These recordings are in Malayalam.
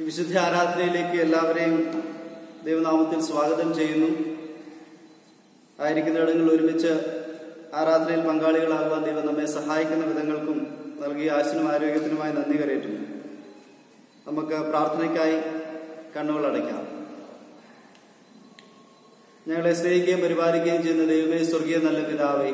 ഈ വിശുദ്ധ ആരാധനയിലേക്ക് എല്ലാവരെയും ദൈവനാമത്തിൽ സ്വാഗതം ചെയ്യുന്നു ആയിരിക്കുന്നിടങ്ങളിൽ ഒരുമിച്ച് ആരാധനയിൽ പങ്കാളികളാകുവാൻ ദൈവം നമ്മെ സഹായിക്കുന്ന വിധങ്ങൾക്കും നൽകിയ ആശനും ആരോഗ്യത്തിനുമായി നന്ദി കരയറ്റുന്നു നമുക്ക് പ്രാർത്ഥനയ്ക്കായി കണ്ണുകൾ അടയ്ക്കാം ഞങ്ങളെ സ്നേഹിക്കുകയും പരിപാലിക്കുകയും ചെയ്യുന്ന ദൈവമേ സ്വർഗീയ നല്ല പിതാവേ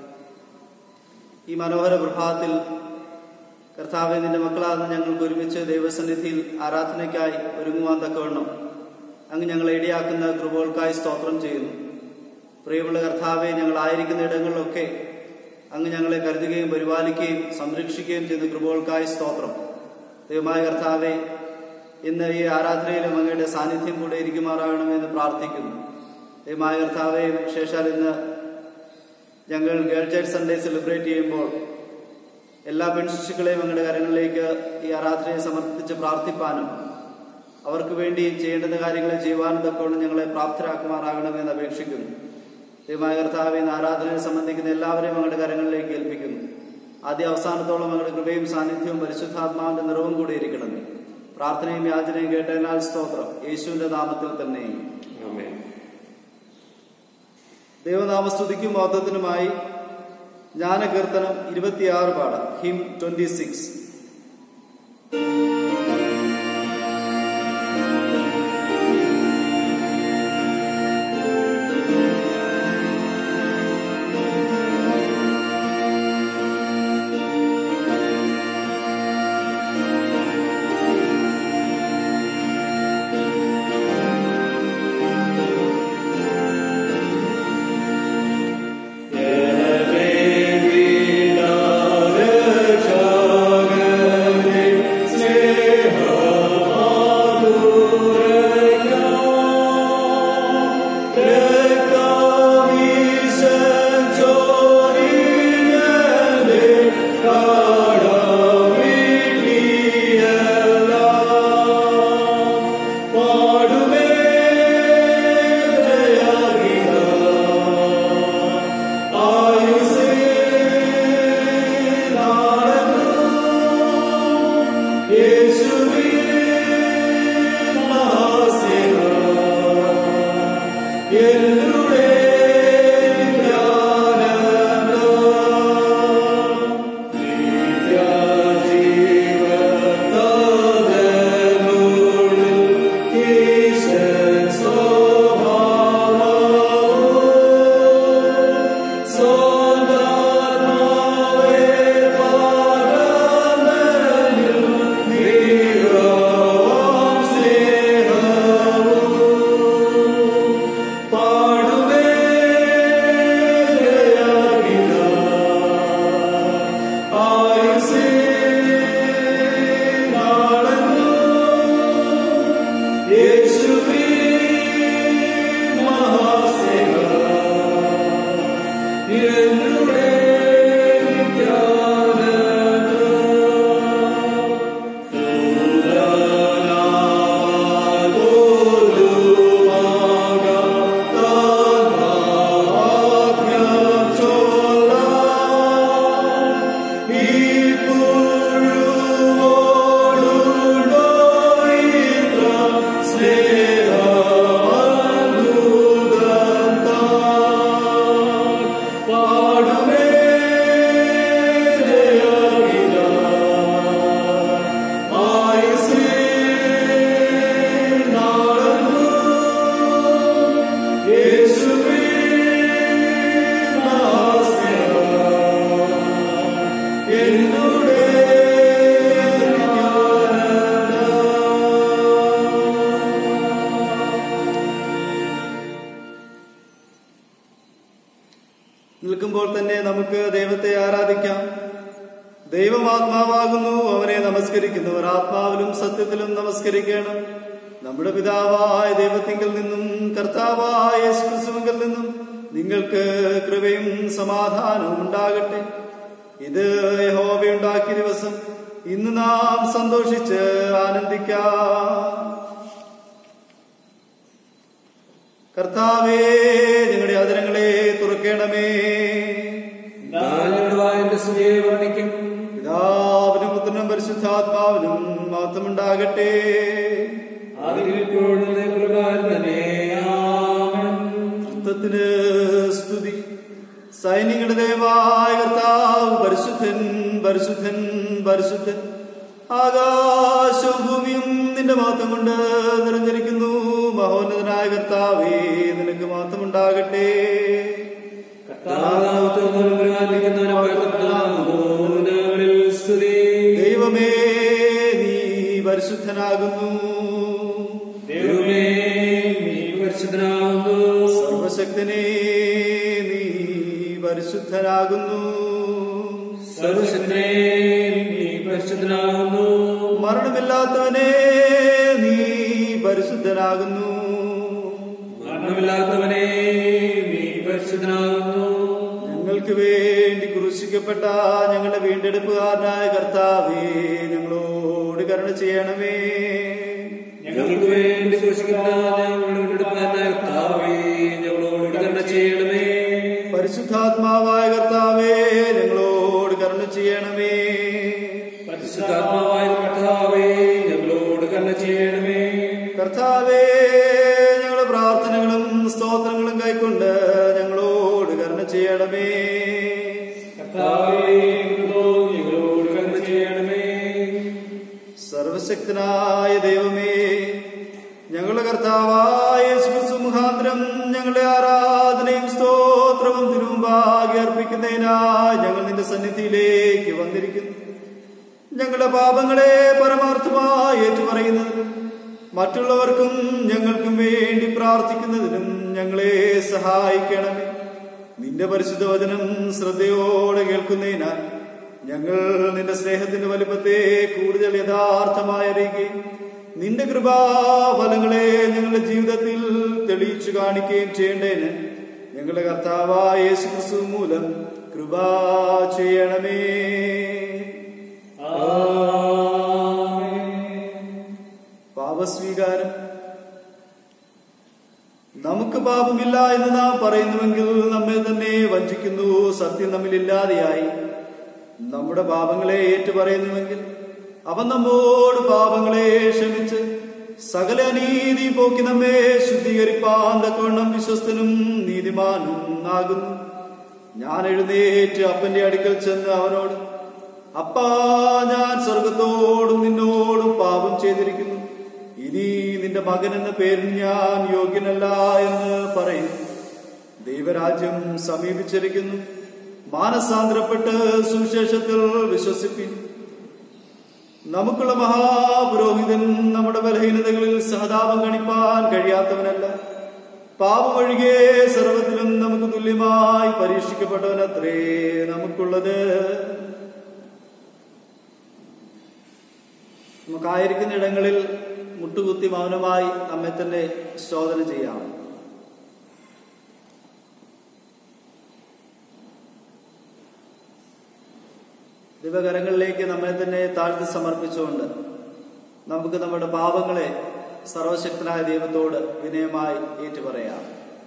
ഈ മനോഹര പ്രഭാതത്തിൽ കർത്താവെ നിന്റെ മക്കളാകുന്ന ഞങ്ങൾക്ക് ഒരുമിച്ച് ദൈവസന്നിധിയിൽ ആരാധനയ്ക്കായി ഒരുങ്ങുവാൻ തക്കവണ്ണം അങ്ങ് ഞങ്ങളെ ഇടയാക്കുന്ന കൃപകൾക്കായി സ്തോത്രം ചെയ്യുന്നു പ്രിയമുള്ള കർത്താവെ ഞങ്ങളായിരിക്കുന്ന ഇടങ്ങളിലൊക്കെ അങ്ങ് ഞങ്ങളെ കരുതുകയും പരിപാലിക്കുകയും സംരക്ഷിക്കുകയും ചെയ്യുന്ന കൃപകൾക്കായി സ്തോത്രം ദൈവമായ കർത്താവെ ഇന്ന് ഈ ആരാധനയിലും അങ്ങയുടെ സാന്നിധ്യം കൂടെ ഇരിക്കുമാറാകണമെന്ന് പ്രാർത്ഥിക്കുന്നു ദൈവമായ കർത്താവെ വിശേഷാൽ ഇന്ന് ഞങ്ങൾ ഗേൾ ചൈൽഡ് സൺഡേ സെലിബ്രേറ്റ് ചെയ്യുമ്പോൾ എല്ലാ പെൺശിശുക്കളെയും അങ്ങയുടെ കരങ്ങളിലേക്ക് ഈ ആരാധനയെ സമർപ്പിച്ച് പ്രാർത്ഥിപ്പാനും അവർക്ക് വേണ്ടി ചെയ്യേണ്ടുന്ന കാര്യങ്ങൾ ചെയ്യുവാനും തക്കവണ്ണം ഞങ്ങളെ പ്രാപ്തരാക്കുമാറാകണമെന്ന് അപേക്ഷിക്കുന്നു ദൈവമായ കർത്താവ് ഇന്ന് ആരാധനയെ സംബന്ധിക്കുന്ന എല്ലാവരെയും അങ്ങയുടെ കരങ്ങളിലേക്ക് ഏൽപ്പിക്കുന്നു ആദ്യ അവസാനത്തോളം അങ്ങയുടെ കൃപയും സാന്നിധ്യവും പരിശുദ്ധാത്മാവിന്റെ നിറവും കൂടി ഇരിക്കണമേ പ്രാർത്ഥനയും യാചനയും കേട്ടതിനാൽ സ്തോത്രം യേശുവിന്റെ നാമത്തിൽ തന്നെ ദൈവനാമസ്തുതിക്കും മഹത്വത്തിനുമായി ജ്ഞാനകീർത്തനം ഇരുപത്തിയാറ് പാഠം ഹിം ട്വന്റി സിക്സ് നിൽക്കുമ്പോൾ തന്നെ നമുക്ക് ദൈവത്തെ ആരാധിക്കാം ദൈവം ആത്മാവാകുന്നു അവനെ നമസ്കരിക്കുന്നവർ ആത്മാവിലും സത്യത്തിലും നമസ്കരിക്കണം നമ്മുടെ പിതാവായ ദൈവത്തിങ്കിൽ നിന്നും കർത്താവായ യേശുക്രിസ്തുവിൽ നിന്നും നിങ്ങൾക്ക് കൃപയും സമാധാനവും ഉണ്ടാകട്ടെ ഇത് യഹോവയുണ്ടാക്കിയ ദിവസം ഇന്ന് നാം സന്തോഷിച്ച് ആനന്ദിക്കാം കർത്താവേ ഞങ്ങളുടെ അതിരങ്ങളെ തുറക്കണമേ എന്റെ സ്തുതിയെ വർണ്ണിക്കും പിതാവിനും പുത്രനും പരിശുദ്ധാത്മാവിനും മാത്രമുണ്ടാകട്ടെ സൈനികളുടെ ദൈവമായ കർത്താവ് പരിശുദ്ധൻ പരിശുദ്ധൻ പരിശുദ്ധൻ ആകാശവും ഭൂമിയും നിന്റെ മാത്രം കൊണ്ട് നിറഞ്ഞിരിക്കുന്നു മഹോന്നതനായ കർത്താവേ നിനക്ക് മാത്രം ഉണ്ടാകട്ടെ ദൈവമേ നീ പരിശുദ്ധനാകുന്നു സർവശക്തനേ നീ പരിശുദ്ധനാകുന്നു മരണമില്ലാത്തവനെ നീ പരിശുദ്ധനാകുന്നു മരണമില്ലാത്തവനെ നീ പരിശുദ്ധനാകുന്നു ഞങ്ങൾക്ക് വേണ്ടി ക്രൂശിക്കപ്പെട്ട ഞങ്ങളുടെ വീണ്ടെടുപ്പുകാരനായ കർത്താവേ ഞങ്ങളോട് കരുണ ചെയ്യണമേ ഞങ്ങൾക്ക് വേണ്ടി സൂക്ഷിക്കുന്ന ഞങ്ങളുടെ കർത്താവേ ഞങ്ങളോട് കരുണ ചെയ്യണമേ പരിശുദ്ധാത്മാവായ കർത്താവേ ഞങ്ങളോട് കരുണ ചെയ്യണമേ പരിശുദ്ധാത്മാവായ കർത്താവേ ഞങ്ങളോട് കരുണ ചെയ്യണമേ കർത്താവേ ഞങ്ങളുടെ പ്രാർത്ഥനകളും സ്തോത്രങ്ങളും കൈക്കൊണ്ട് ഞങ്ങളോട് കരുണ ചെയ്യണമേ കർത്താവേ ഞങ്ങളോട് കരുണ ചെയ്യണമേ സർവശക്തനായ ദൈവമേ ഞങ്ങളുടെ കർത്താവായ യേശുക്രിസ്തു മുഖാന്തരം ഞങ്ങളുടെ ആരാധനയും സ്തോത്രവും തിരുമുമ്പാകെ അർപ്പിക്കുന്നതിനായി ഞങ്ങൾ നിന്റെ സന്നിധിയിലേക്ക് വന്നിരിക്കുന്നു ഞങ്ങളുടെ പാപങ്ങളെ പരമാർത്ഥമായി ഏറ്റുപറയുന്നതിനും മറ്റുള്ളവർക്കും ഞങ്ങൾക്കും വേണ്ടി പ്രാർത്ഥിക്കുന്നതിനും ഞങ്ങളെ സഹായിക്കണമേ നിന്റെ പരിശുദ്ധ വചനം ശ്രദ്ധയോടെ കേൾക്കുന്നതിനാൽ ഞങ്ങൾ നിന്റെ സ്നേഹത്തിന്റെ വലിപ്പത്തെ കൂടുതൽ യഥാർത്ഥമായി അറിയുകയും നിന്റെ കൃപാഫലങ്ങളെ ഞങ്ങളുടെ ജീവിതത്തിൽ തെളിയിച്ചു കാണിക്കുകയും ചെയ്യേണ്ടതിന് ഞങ്ങളുടെ കർത്താവായ യേശു ക്രിസ്തു മൂലം കൃപാ ചെയ്യണമേ പാപസ്വീകാരം നമുക്ക് പാപമില്ല എന്ന് നാം പറയുന്നുവെങ്കിൽ നമ്മെ തന്നെ വഞ്ചിക്കുന്നു സത്യം നമ്മിലില്ലാതെയായി നമ്മുടെ പാപങ്ങളെ ഏറ്റുപറയുന്നുവെങ്കിൽ അവൻ നമ്മോട് പാപങ്ങളെ ക്ഷമിച്ച് സകല അനീതി പോക്കി നമ്മെ ശുദ്ധീകരിപ്പാൻ തക്കവണ്ണം വിശ്വസ്തനും നീതിമാനും ആകുന്നു ഞാൻ എഴുന്നേറ്റ് അപ്പന്റെ അടുക്കൽ ചെന്ന് അവനോട് അപ്പാ ഞാൻ സ്വർഗത്തോടും നിന്നോടും പാപം ചെയ്തിരിക്കുന്നു ഇനി നിന്റെ മകൻ എന്ന പേരിൽ ഞാൻ യോഗ്യനല്ല എന്ന് പറയും ദൈവരാജ്യം സമീപിച്ചിരിക്കുന്നു മാനസാന്തരപ്പെട്ട് സുവിശേഷത്തിൽ വിശ്വസിപ്പിൻ നമുക്കുള്ള മഹാപുരോഹിതൻ നമ്മുടെ ബലഹീനതകളിൽ സഹതാപം കണിപ്പാൻ കഴിയാത്തവനല്ല പാപമൊഴികെ സർവത്തിലും നമുക്ക് തുല്യമായി പരീക്ഷിക്കപ്പെട്ടവനത്രേ നമുക്കുള്ളത് നമുക്കായിരിക്കുന്ന ഇടങ്ങളിൽ മുട്ടുകുത്തി മൗനമായി നമ്മെ തന്നെ ശോധന ചെയ്യാം ദിവകരങ്ങളിലേക്ക് നമ്മെ തന്നെ താഴ്ത്തി സമർപ്പിച്ചുകൊണ്ട് നമുക്ക് നമ്മുടെ പാപങ്ങളെ സർവശക്തനായ ദൈവത്തോട് വിനയമായി ഏറ്റുപറയാം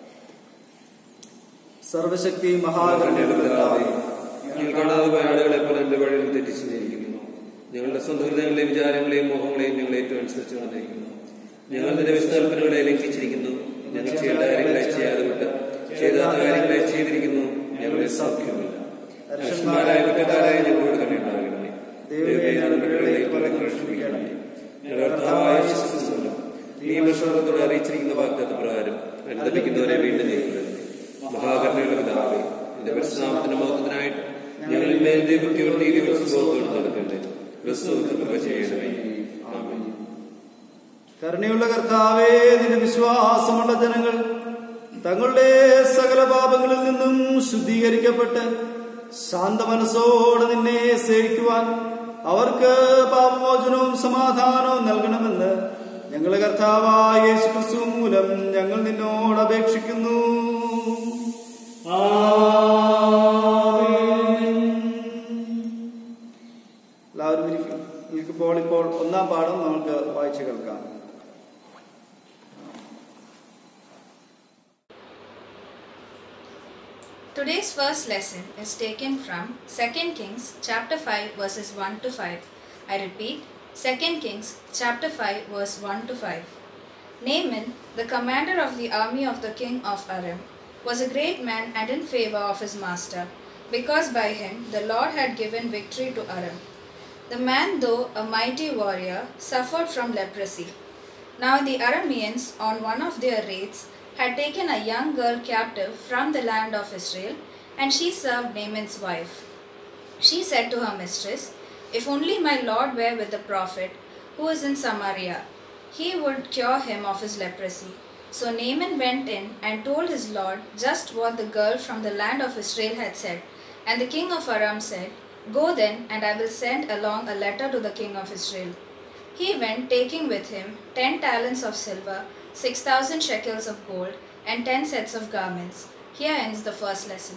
സർവശക്തി മഹാകരുണയുടെ ഞങ്ങൾ കാണാതെ പോയ ആളുകളെ പോലെ എന്റെ വഴിയിൽ തെറ്റിച്ചു ചെയ്തിരിക്കുന്നു ഞങ്ങളുടെ സ്വന്തം ഹൃദയങ്ങളെയും വിചാരങ്ങളെയും മോഹങ്ങളെയും ഞങ്ങൾ ഏറ്റവും അനുസരിച്ച് വന്നിരിക്കുന്നു ഞങ്ങൾ നിന്റെ വിസ്താൽപ്പനകളെ ലംഘിച്ചിരിക്കുന്നു ഞങ്ങൾ ചെയ്യേണ്ട കാര്യങ്ങളെ ചെയ്യാതെ വിട്ട് ചെയ്താത്ത കാര്യങ്ങളെ ചെയ്തിരിക്കുന്നു ഞങ്ങളിൽ സൗഖ്യമില്ല അക്ഷന്മാരായ കുറ്റക്കാരായ ഞങ്ങളോട് തന്നെ ഉണ്ടാകണമേ ദൈവമേ ഞങ്ങളുടെ പിഴകളെ പറയുന്ന രക്ഷിപ്പിക്കണമേ ഞങ്ങളുടെ കർത്താവായ യേശുക്രിസ്തുവിന്റെ നീ വിശ്വാസത്തോടെ അറിയിച്ചിരിക്കുന്ന വാഗ്ദത്ത പ്രകാരം അനുദപിക്കുന്നവരെ വീണ്ടും ചെയ്യുന്നത് മഹാകരുണയുടെ പിതാവേ നിന്റെ പരിശ്രമത്തിന്റെ മഹത്വത്തിനായിട്ട് ഞങ്ങളിൽ മേൽ ദൈവത്തിയോട് നീതിയുടെ സുഖത്തോട് നടക്കട്ടെ ക്രിസ്തുവിന് കൃപ ചെയ്യണമേ ആമേൻ കരുണയുള്ള കർത്താവേ നിന്റെ വിശ്വാസമുള്ള ജനങ്ങൾ തങ്ങളുടെ സകല പാപങ്ങളിൽ നിന്നും ശുദ്ധീകരിക്കപ്പെട്ട് ശാന്ത മനസ്സോടെ നിന്നെ സേവിക്കുവാൻ അവർക്ക് പാപമോചനവും സമാധാനവും നൽകണമെന്ന് ഞങ്ങളെ കർത്താവായ യേശു ക്രിസ്തു മൂലം ഞങ്ങൾ നിന്നോട് അപേക്ഷിക്കുന്നു എല്ലാവരും ഇരിക്കും നിങ്ങൾക്കിപ്പോൾ ഇപ്പോൾ ഒന്നാം പാഠം നമുക്ക് വായിച്ചു കേൾക്കാം Today's first lesson is taken from 2 Kings chapter 5 verses 1 to 5. I repeat, 2 Kings chapter 5 verse 1 to 5. Naaman, the commander of the army of the king of Aram, was a great man and in favor of his master, because by him the Lord had given victory to Aram. The man, though a mighty warrior, suffered from leprosy. Now the Arameans, on one of their raids, had taken a young girl captive from the land of Israel, and she served Naaman's wife. She said to her mistress, If only my Lord were with the prophet who is in Samaria, he would cure him of his leprosy. So Naaman went in and told his Lord just what the girl from the land of Israel had said. And the king of Aram said, Go then, and I will send along a letter to the king of Israel. He went, taking with him ten talents of silver, six thousand shekels of gold, and ten sets of garments. Here ends the first lesson.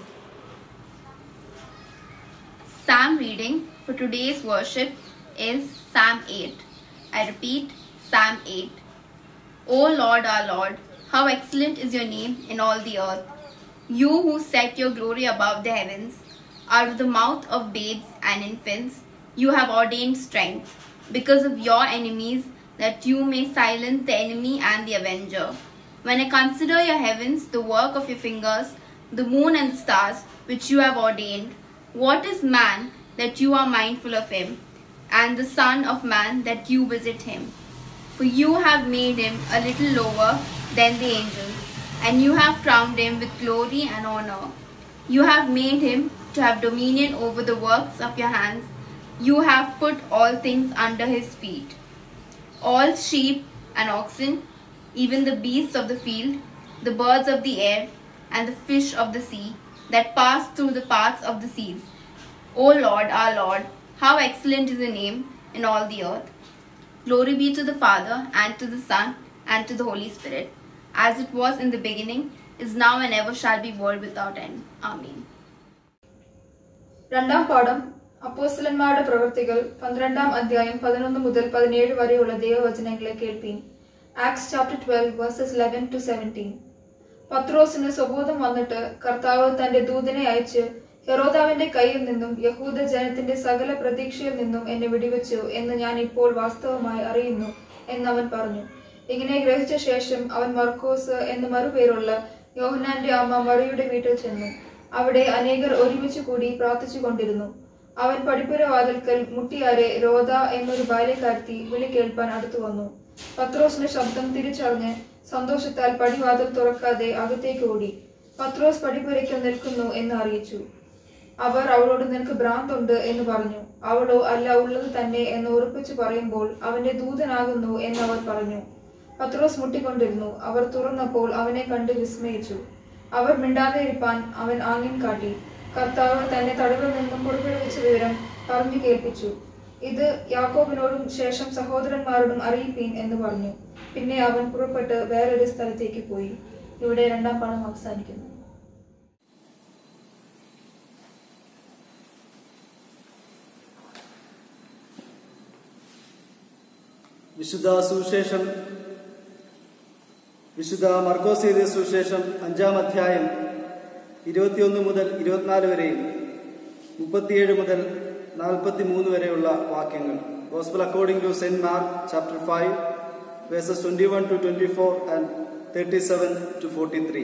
Psalm reading for today's worship is Psalm 8. I repeat, Psalm 8. O Lord our Lord, how excellent is your name in all the earth. You who set your glory above the heavens, out of the mouth of babes and infants, you have ordained strength, because of your enemies, that you may silence the enemy and the avenger. When I consider your heavens, the work of your fingers, the moon and the stars, which you have ordained, what is man that you are mindful of him, and the Son of Man that you visit him? For you have made him a little lower than the angels, and you have crowned him with glory and honor. You have made him to have dominion over the works of your hands. You have put all things under his feet. All sheep and oxen, even the beasts of the field, the birds of the air, and the fish of the sea, that pass through the paths of the seas. O Lord, our Lord, how excellent is your name in all the earth. Glory be to the Father, and to the Son, and to the Holy Spirit, as it was in the beginning, is now, and ever shall be, world without end. Amen. രണ്ടാം പാഠം അപ്പോസ്തലന്മാരുടെ പ്രവൃത്തികൾ പന്ത്രണ്ടാം അധ്യായം പതിനൊന്ന് മുതൽ പതിനേഴ് വരെയുള്ള ദൈവവചനങ്ങളെ കേൾപ്പീൻ Acts chapter twelve verses eleven to seventeen പത്രോസിന് സ്വബോധം വന്നിട്ട് കർത്താവ് തന്റെ ദൂതനെ അയച്ച് ഹെറോദാവിന്റെ കയ്യിൽ നിന്നും യഹൂദ ജനത്തിന്റെ സകല പ്രതീക്ഷയിൽ നിന്നും എന്നെ വിടിവെച്ചു എന്ന് ഞാൻ ഇപ്പോൾ വാസ്തവമായി അറിയുന്നു എന്നവൻ പറഞ്ഞു ഇങ്ങനെ ഗ്രഹിച്ച ശേഷം അവൻ മർക്കോസ് എന്ന് മറുപേരുള്ള യോഹനാന്റെ അമ്മ മറിയുടെ വീട്ടിൽ ചെന്നു അവിടെ അനേകർ ഒരുമിച്ച് കൂടി പ്രാർത്ഥിച്ചു കൊണ്ടിരുന്നു അവൻ പടിപ്പുര വാതിൽക്കൽ മുട്ടിയാരെ രോധ എന്നൊരു ബാല്യക്കാരത്തി വിളി കേൾപ്പാൻ അടുത്തു വന്നു പത്രോസിന്റെ ശബ്ദം തിരിച്ചറിഞ്ഞ് സന്തോഷത്താൽ പടിവാതിൽ തുറക്കാതെ അകത്തേക്ക് ഓടി പത്രോസ് പടിപ്പുരയ്ക്കൽ നിൽക്കുന്നു എന്ന് അറിയിച്ചു അവർ അവളോട് നിനക്ക് ഭ്രാന്തുണ്ട് എന്ന് പറഞ്ഞു അവളോ അല്ല ഉള്ളത് തന്നെ എന്ന് ഉറപ്പിച്ചു പറയുമ്പോൾ അവന്റെ ദൂതനാകുന്നു എന്ന് അവർ പറഞ്ഞു പത്രോസ് മുട്ടിക്കൊണ്ടിരുന്നു അവർ തുറന്നപ്പോൾ അവനെ കണ്ട് വിസ്മയിച്ചു അവർ മിണ്ടാതെ ഇരിപ്പാൻ അവൻ ആംഗ്യം കാട്ടി കർത്താവ് തന്നെ തടവിൽ നിന്നും പുറപ്പെടുവിച്ച വിവരം പറഞ്ഞു കേൾപ്പിച്ചു ഇത് യാക്കോബിനോടും ശേഷം സഹോദരന്മാരോടും അറിയിപ്പീൻ എന്ന് പറഞ്ഞു പിന്നെ അവൻ പുറപ്പെട്ട് വേറൊരു സ്ഥലത്തേക്ക് പോയി ഇവിടെ രണ്ടാം പാഠം അവസാനിക്കുന്നു വിശുദ്ധ സുവിശേഷം വിശുദ്ധ മർക്കോസ് എഴുതിയ സുവിശേഷം അഞ്ചാം അധ്യായം ഇരുപത്തിയൊന്ന് മുതൽ ഇരുപത്തിനാല് വരെയും മുപ്പത്തിയേഴ് മുതൽ നാൽപ്പത്തി മൂന്ന് വരെയുള്ള വാക്യങ്ങൾ gospel according to saint Mark chapter five verses twenty one to twenty four and thirty seven to forty three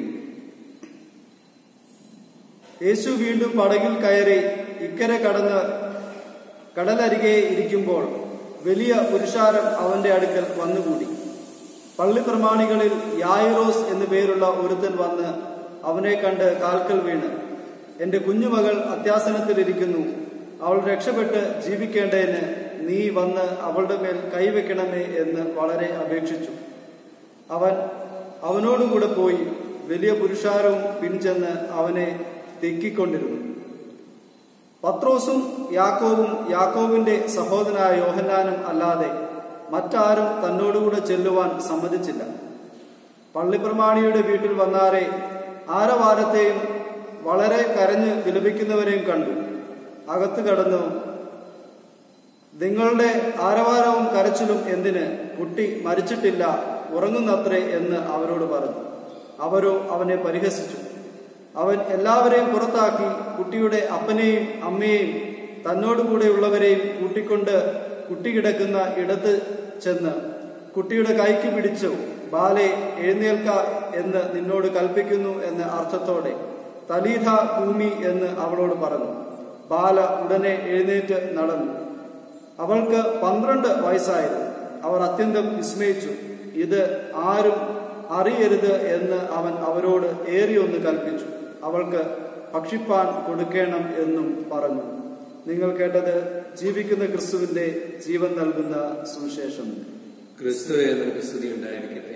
Yeshu വീണ്ടും പടകിൽ കയറി ഇക്കരെ കടന്ന് കടലരികെ ഇരിക്കുമ്പോൾ വലിയ പുരുഷാരം അവന്റെ അടുക്കൽ വന്നുകൂടി പള്ളി പ്രമാണികളിൽ യായിറോസ് എന്നു പേരുള്ള ഒരുത്തൻ വന്ന് അവനെ കണ്ട് കാൽക്കൽ വീണ് എന്റെ കുഞ്ഞുമകൾ അത്യാസനത്തിലിരിക്കുന്നു അവൾ രക്ഷപ്പെട്ട് ജീവിക്കേണ്ടതിന് നീ വന്ന് അവളുടെ മേൽ കൈവെക്കണമേ എന്ന് വളരെ അപേക്ഷിച്ചു അവൻ അവനോടുകൂടെ പോയി വലിയ പുരുഷാരവും പിൻചെന്ന് അവനെ തെക്കിക്കൊണ്ടിരുന്നു പത്രോസും യാക്കോവും യാക്കോവിന്റെ സഹോദരനായ യോഹന്നാനും അല്ലാതെ മറ്റാരും തന്നോടുകൂടെ ചെല്ലുവാൻ സമ്മതിച്ചില്ല പള്ളിപ്രമാണിയുടെ വീട്ടിൽ വന്നാറെ ആരവാരത്തെയും വളരെ കരഞ്ഞ് വിലപിക്കുന്നവരെയും കണ്ടു അകത്ത് കടന്നു നിങ്ങളുടെ ആരവാരവും കരച്ചിലും എന്തിന് കുട്ടി മരിച്ചിട്ടില്ല ഉറങ്ങുന്നത്രേ എന്ന് അവരോട് പറഞ്ഞു അവരോ അവനെ പരിഹസിച്ചു അവൻ എല്ലാവരെയും പുറത്താക്കി കുട്ടിയുടെ അപ്പനെയും അമ്മയെയും തന്നോടുകൂടെയുള്ളവരെയും കൂട്ടിക്കൊണ്ട് കുട്ടി കിടക്കുന്ന ഇടത്ത് ചെന്ന് കുട്ടിയുടെ കൈക്ക് പിടിച്ചു ബാലെ എഴുന്നേൽക്ക എന്ന് നിന്നോട് കൽപ്പിക്കുന്നു എന്ന അർത്ഥത്തോടെ തലീഥ ഭൂമി എന്ന് അവളോട് പറഞ്ഞു ബാല ഉടനെ എഴുന്നേറ്റ് നടന്നു അവൾക്ക് പന്ത്രണ്ട് വയസ്സായിരുന്നു അവർ അത്യന്തം വിസ്മയിച്ചു ഇത് ആരും അറിയരുത് എന്ന് അവൻ അവരോട് ഏറിയൊന്ന് കൽപ്പിച്ചു അവൾക്ക് ഭക്ഷിപ്പാൻ കൊടുക്കണം എന്നും പറഞ്ഞു നിങ്ങൾ കേട്ടത് ജീവിക്കുന്ന ക്രിസ്തുവിന്റെ ജീവൻ നൽകുന്ന സുവിശേഷം ക്രിസ്തുവെ നിനക്ക് സ്തുതി ഉണ്ടായിരിക്കട്ടെ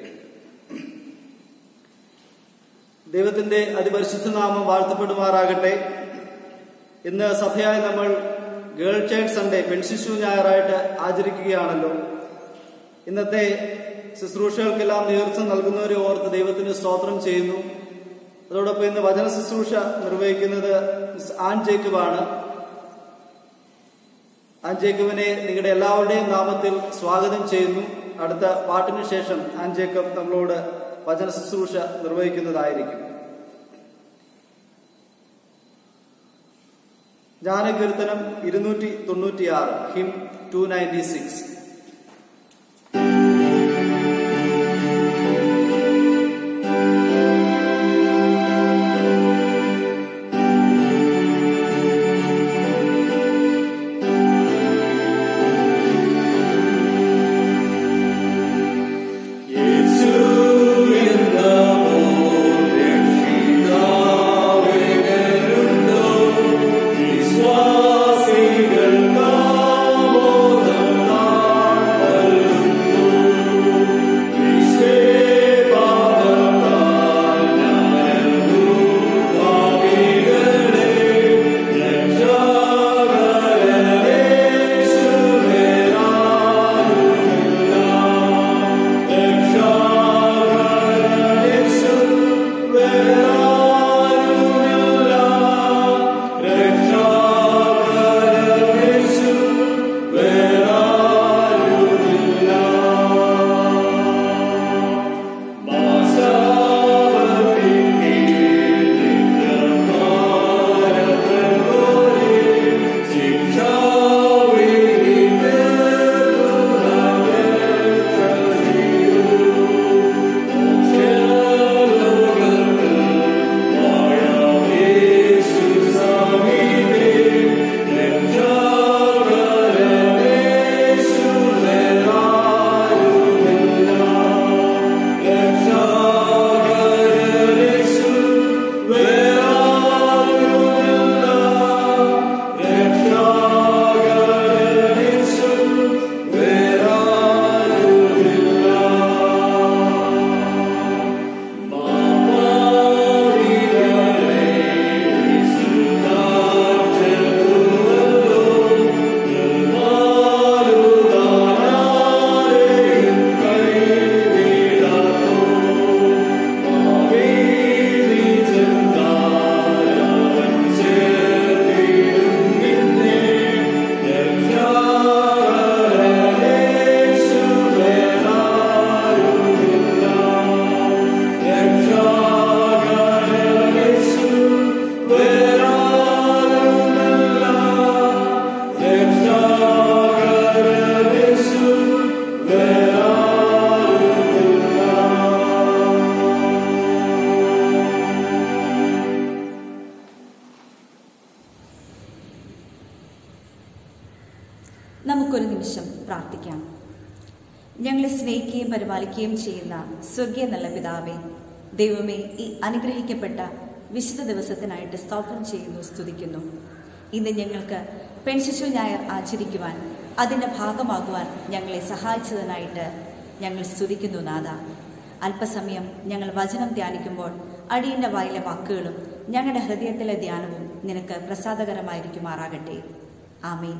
ദൈവത്തിന്റെ അതിപരിശുദ്ധ നാമം വാഴ്ത്തപ്പെടുമാറാകട്ടെ ഇന്ന് സഭയായി നമ്മൾ ഗേൾ ചൈൽഡ് സൺഡേ പെൺശിശു ഞായറായിട്ട് ആചരിക്കുകയാണല്ലോ ഇന്നത്തെ ശുശ്രൂഷകൾക്കെല്ലാം നേതൃത്വം നൽകുന്നവരെ ഓർത്ത് ദൈവത്തിന് സ്തോത്രം ചെയ്യുന്നു അതോടൊപ്പം ഇന്ന് വചന ശുശ്രൂഷ നിർവഹിക്കുന്നത് മിസ് ആൻ ജേക്കബാണ് ആൻ ജേക്കബിനെ നിങ്ങളുടെ എല്ലാവരുടെയും നാമത്തിൽ സ്വാഗതം ചെയ്യുന്നു അടുത്ത പാട്ടിന് ശേഷം ആൻ ജേക്കബ് നമ്മളോട് വചന ശുശ്രൂഷ നിർവഹിക്കുന്നതായിരിക്കും ജ്ഞാനകീർത്തനം ഇരുന്നൂറ്റി തൊണ്ണൂറ്റിയാറ് ഹിം ടു നയൻറ്റി സിക്സ് നമുക്കൊരു നിമിഷം പ്രാർത്ഥിക്കാം ഞങ്ങളെ സ്നേഹിക്കുകയും പരിപാലിക്കുകയും ചെയ്യുന്ന സ്വർഗീയ നല്ല പിതാവേ ദൈവമേ ഈ അനുഗ്രഹിക്കപ്പെട്ട വിശുദ്ധ ദിവസത്തിനായിട്ട് സ്തോത്രം ചെയ്യുന്നു സ്തുതിക്കുന്നു ഇന്ന് ഞങ്ങൾക്ക് പെൺശിശു ഞായർ ആചരിക്കുവാൻ അതിൻ്റെ ഭാഗമാകുവാൻ ഞങ്ങളെ സഹായിച്ചതിനായിട്ട് ഞങ്ങൾ സ്തുതിക്കുന്നു നാഥ അല്പസമയം ഞങ്ങൾ വചനം ധ്യാനിക്കുമ്പോൾ അടിയൻ്റെ വായിലെ വാക്കുകളും ഞങ്ങളുടെ ഹൃദയത്തിലെ ധ്യാനവും നിനക്ക് പ്രസാദകരമായിരിക്കുമാറാകട്ടെ ആമീൻ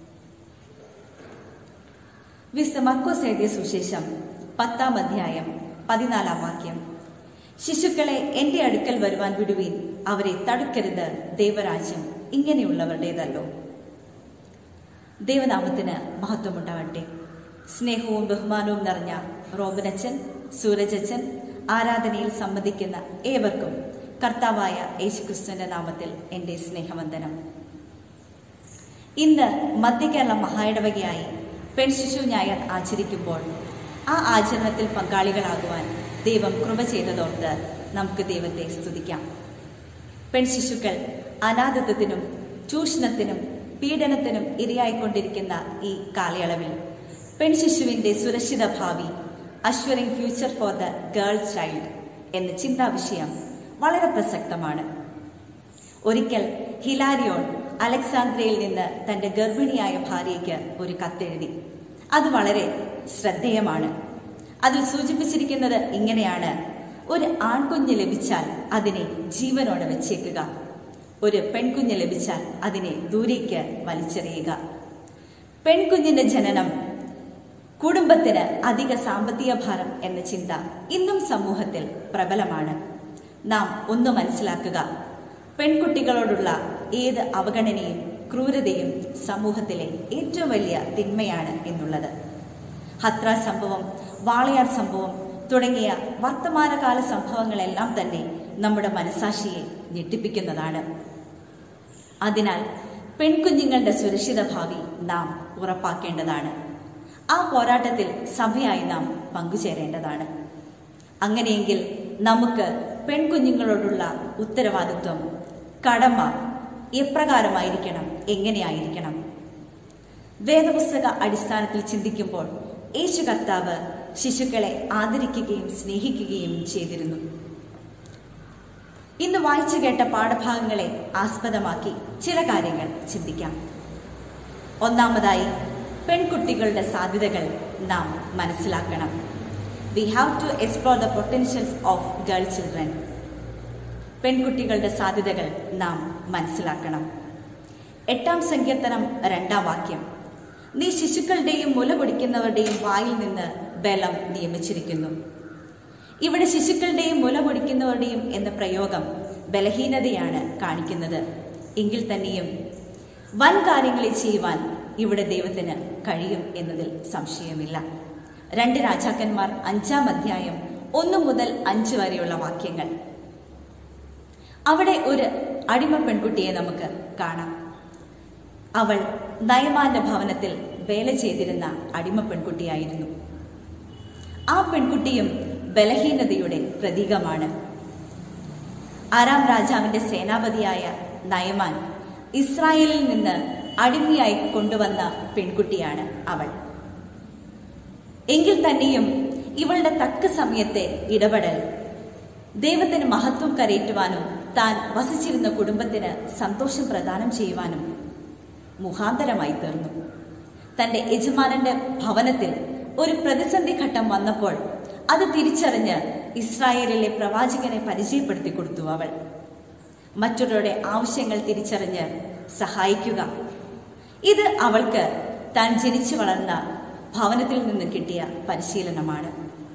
വിശുദ്ധ മർക്കോസ് എഴുതിയ സുശേഷം പത്താം അധ്യായം പതിനാലാം വാക്യം ശിശുക്കളെ എന്റെ അടുക്കൽ വരുവാൻ വിടുവീൻ അവരെ തടുക്കരുത് ദൈവരാജ്യം ഇങ്ങനെയുള്ളവരുടേതല്ലോ ദൈവനാമത്തിന് മഹത്വമുണ്ടാവട്ടെ സ്നേഹവും ബഹുമാനവും നിറഞ്ഞ റോബിനച്ചൻ സൂരജച്ചൻ ആരാധനയിൽ സംബന്ധിക്കുന്ന ഏവർക്കും കർത്താവായ യേശുക്രിസ്തുവിന്റെ നാമത്തിൽ എൻ്റെ സ്നേഹവന്ദനം ഇന്ന് മധ്യകേരള മഹായിടവകയായി പെൺശിശു ഞായർ ആചരിക്കുമ്പോൾ ആ ആചരണത്തിൽ പങ്കാളികളാകുവാൻ ദൈവം കൃപ ചെയ്തതോർത്ത് നമുക്ക് ദൈവത്തെ സ്തുതിക്കാം പെൺശിശുക്കൾ അനാഥത്വത്തിനും ചൂഷണത്തിനും പീഡനത്തിനും ഇരയായിക്കൊണ്ടിരിക്കുന്ന ഈ കാലയളവിൽ പെൺശിശുവിന്റെ സുരക്ഷിത ഭാവി assuring future for the girl child എന്ന ചിന്താവിഷയം വളരെ പ്രസക്തമാണ് ഒരിക്കൽ ഹിലാരിയോൺ അലക്സാന്ദ്രയിൽ നിന്ന് തന്റെ ഗർഭിണിയായ ഭാര്യയ്ക്ക് ഒരു കത്തെഴുതി അത് വളരെ ശ്രദ്ധേയമാണ് അതിൽ സൂചിപ്പിച്ചിരിക്കുന്നത് ഇങ്ങനെയാണ് ഒരു ആൺകുഞ്ഞ് ലഭിച്ചാൽ അതിനെ ജീവനോടെ വെച്ചേക്കുക ഒരു പെൺകുഞ്ഞ് ലഭിച്ചാൽ അതിനെ ദൂരേക്ക് വലിച്ചെറിയുക പെൺകുഞ്ഞിന്റെ ജനനം കുടുംബത്തിന് അധിക സാമ്പത്തിക ഭാരം എന്ന ചിന്ത ഇന്നും സമൂഹത്തിൽ പ്രബലമാണ് നാം ഒന്ന് മനസ്സിലാക്കുക പെൺകുട്ടികളോടുള്ള ഏത് അവഗണനയും ക്രൂരതയും സമൂഹത്തിലെ ഏറ്റവും വലിയ തിന്മയാണ് എന്നുള്ളത് ഹത്ര സംഭവം വാളയാർ സംഭവം തുടങ്ങിയ വർത്തമാനകാല സംഭവങ്ങളെല്ലാം തന്നെ നമ്മുടെ മനസാക്ഷിയെ ഞെട്ടിപ്പിക്കുന്നതാണ് അതിനാൽ പെൺകുഞ്ഞുങ്ങളുടെ സുരക്ഷിത ഭാവി നാം ഉറപ്പാക്കേണ്ടതാണ് ആ പോരാട്ടത്തിൽ സഭയായി നാം പങ്കുചേരേണ്ടതാണ് അങ്ങനെയെങ്കിൽ നമുക്ക് പെൺകുഞ്ഞുങ്ങളോടുള്ള ഉത്തരവാദിത്വം കടമ എപ്രകാരമായിരിക്കണം എങ്ങനെയായിരിക്കണം വേദപുസ്തക അടിസ്ഥാനത്തിൽ ചിന്തിക്കുമ്പോൾ യേശു കർത്താവ് ശിശുക്കളെ ആദരിക്കുകയും സ്നേഹിക്കുകയും ചെയ്തിരുന്നു ഇന്ന് വായിച്ചു കേട്ട പാഠഭാഗങ്ങളെ ആസ്പദമാക്കി ചില കാര്യങ്ങൾ ചിന്തിക്കാം ഒന്നാമതായി പെൺകുട്ടികളുടെ സാധ്യതകൾ നാം മനസ്സിലാക്കണം we have to explore the potentials of girl children പെൺകുട്ടികളുടെ സാധ്യതകൾ നാം മനസ്സിലാക്കണം എട്ടാം സങ്കീർത്തനം രണ്ടാം വാക്യം നീ ശിശുക്കളുടെയും മുല പൊടിക്കുന്നവരുടെയും വായിൽ നിന്ന് ബലം നിയമിച്ചിരിക്കുന്നു ഇവിടെ ശിശുക്കളുടെയും മുല പൊടിക്കുന്നവരുടെയും എന്ന പ്രയോഗം ബലഹീനതയാണ് കാണിക്കുന്നത് എങ്കിൽ തന്നെയും വൻ കാര്യങ്ങളെ ചെയ്യുവാൻ ഇവിടെ ദൈവത്തിന് കഴിയും എന്നതിൽ സംശയമില്ല രണ്ട് രാജാക്കന്മാർ അഞ്ചാം അധ്യായം ഒന്നു മുതൽ അഞ്ച് വരെയുള്ള വാക്യങ്ങൾ അവിടെ ഒരു അടിമ പെൺകുട്ടിയെ നമുക്ക് കാണാം അവൾ നയമാന്റെ ഭവനത്തിൽ വേല ചെയ്തിരുന്ന അടിമ പെൺകുട്ടിയായിരുന്നു ആ പെൺകുട്ടിയും ബലഹീനതയുടെ പ്രതീകമാണ് ആറാം രാജാവിന്റെ സേനാപതിയായ നയമാൻ ഇസ്രായേലിൽ നിന്ന് അടിമയായി കൊണ്ടുവന്ന പെൺകുട്ടിയാണ് അവൾ എങ്കിൽ തന്നെയും ഇവളുടെ തക്ക സമയത്തെ ഇടപെടൽ ദൈവത്തിന് മഹത്വം കരയേറ്റുവാനും താൻ വസിച്ചിരുന്ന കുടുംബത്തിന് സന്തോഷം പ്രദാനം ചെയ്യുവാനും മുഖാന്തരമായി തീർന്നു തന്റെ യജമാനന്റെ ഭവനത്തിൽ ഒരു പ്രതിസന്ധി ഘട്ടം വന്നപ്പോൾ അത് തിരിച്ചറിഞ്ഞ് ഇസ്രായേലിലെ പ്രവാചകനെ പരിചയപ്പെടുത്തി കൊടുത്തു അവൾ മറ്റൊരാളുടെ ആവശ്യങ്ങൾ തിരിച്ചറിഞ്ഞ് സഹായിക്കുക ഇത് അവൾക്ക് താൻ ജനിച്ചു വളർന്ന ഭവനത്തിൽ നിന്ന് കിട്ടിയ പരിശീലനമാണ്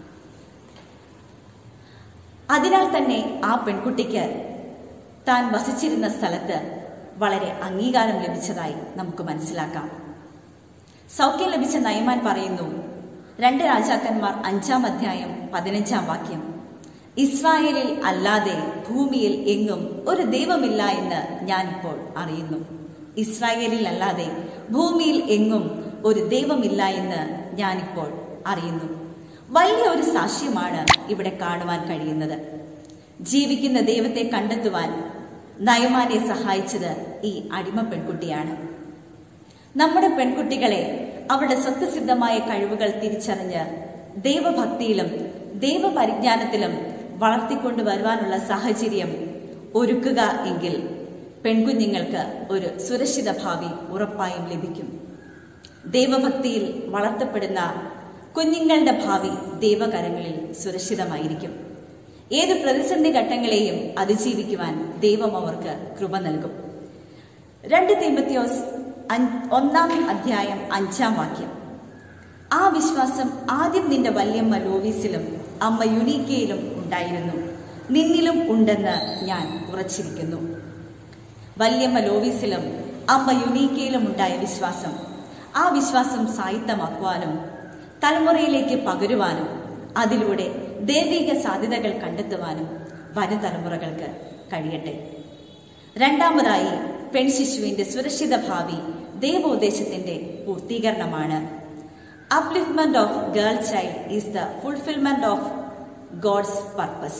അതിനാൽ തന്നെ ആ പെൺകുട്ടിക്ക് താൻ വസിച്ചിരുന്ന സ്ഥലത്ത് വളരെ അംഗീകാരം ലഭിച്ചതായി നമുക്ക് മനസ്സിലാക്കാം സൗഖ്യം ലഭിച്ച നയമാൻ പറയുന്നു രണ്ട് രാജാക്കന്മാർ അഞ്ചാം അധ്യായം പതിനഞ്ചാം വാക്യം ഇസ്രായേലിൽ അല്ലാതെ ഭൂമിയിൽ എങ്ങും ഒരു ദൈവമില്ല എന്ന് ഞാനിപ്പോൾ അറിയുന്നു ഇസ്രായേലിൽ അല്ലാതെ ഭൂമിയിൽ എങ്ങും ഒരു ദൈവമില്ല എന്ന് ഞാനിപ്പോൾ അറിയുന്നു വലിയ ഒരു സാക്ഷ്യമാണ് ഇവിടെ കാണുവാൻ കഴിയുന്നത് ജീവിക്കുന്ന ദൈവത്തെ കണ്ടെത്തുവാൻ നയമാനെ സഹായിച്ചത് ഈ അടിമ പെൺകുട്ടിയാണ് നമ്മുടെ പെൺകുട്ടികളെ അവരുടെ സ്വത്വസിദ്ധമായ കഴിവുകൾ തിരിച്ചറിഞ്ഞ് ദൈവഭക്തിയിലും ദൈവപരിജ്ഞാനത്തിലും വളർത്തിക്കൊണ്ടു വരുവാനുള്ള സാഹചര്യം ഒരുക്കുക എങ്കിൽ പെൺകുഞ്ഞുങ്ങൾക്ക് ഒരു സുരക്ഷിത ഭാവി ഉറപ്പായും ലഭിക്കും ദൈവഭക്തിയിൽ വളർത്തപ്പെടുന്ന കുഞ്ഞുങ്ങളുടെ ഭാവി ദൈവകരങ്ങളിൽ സുരക്ഷിതമായിരിക്കും ഏത് പ്രതിസന്ധി ഘട്ടങ്ങളെയും അതിജീവിക്കുവാൻ ദൈവം അവർക്ക് കൃപ നൽകും രണ്ട് തീമത്യോസ് ഒന്നാം അധ്യായം അഞ്ചാം വാക്യം ആ വിശ്വാസം ആദ്യം നിന്റെ വല്യമ്മ ലോവീസിലും അമ്മ യുനീക്കയിലും ഉണ്ടായിരുന്നു നിന്നിലും ഉണ്ടെന്ന് ഞാൻ ഉറച്ചിരിക്കുന്നു വല്യമ്മ ലോവീസിലും അമ്മ യുനീക്കയിലും ഉണ്ടായ വിശ്വാസം ആ വിശ്വാസം സായിത്തമാക്കുവാനും തലമുറയിലേക്ക് പകരുവാനും അതിലൂടെ ദൈവിക സാധ്യതകൾ കണ്ടെത്തുവാനും വരും തലമുറകൾക്ക് കഴിയട്ടെ രണ്ടാമതായി പെൺശിശുവിന്റെ സുരക്ഷിത ഭാവി ദൈവോദ്ദേശത്തിന്റെ പൂർത്തീകരണമാണ് upliftment of girl child is the fulfilment of God's purpose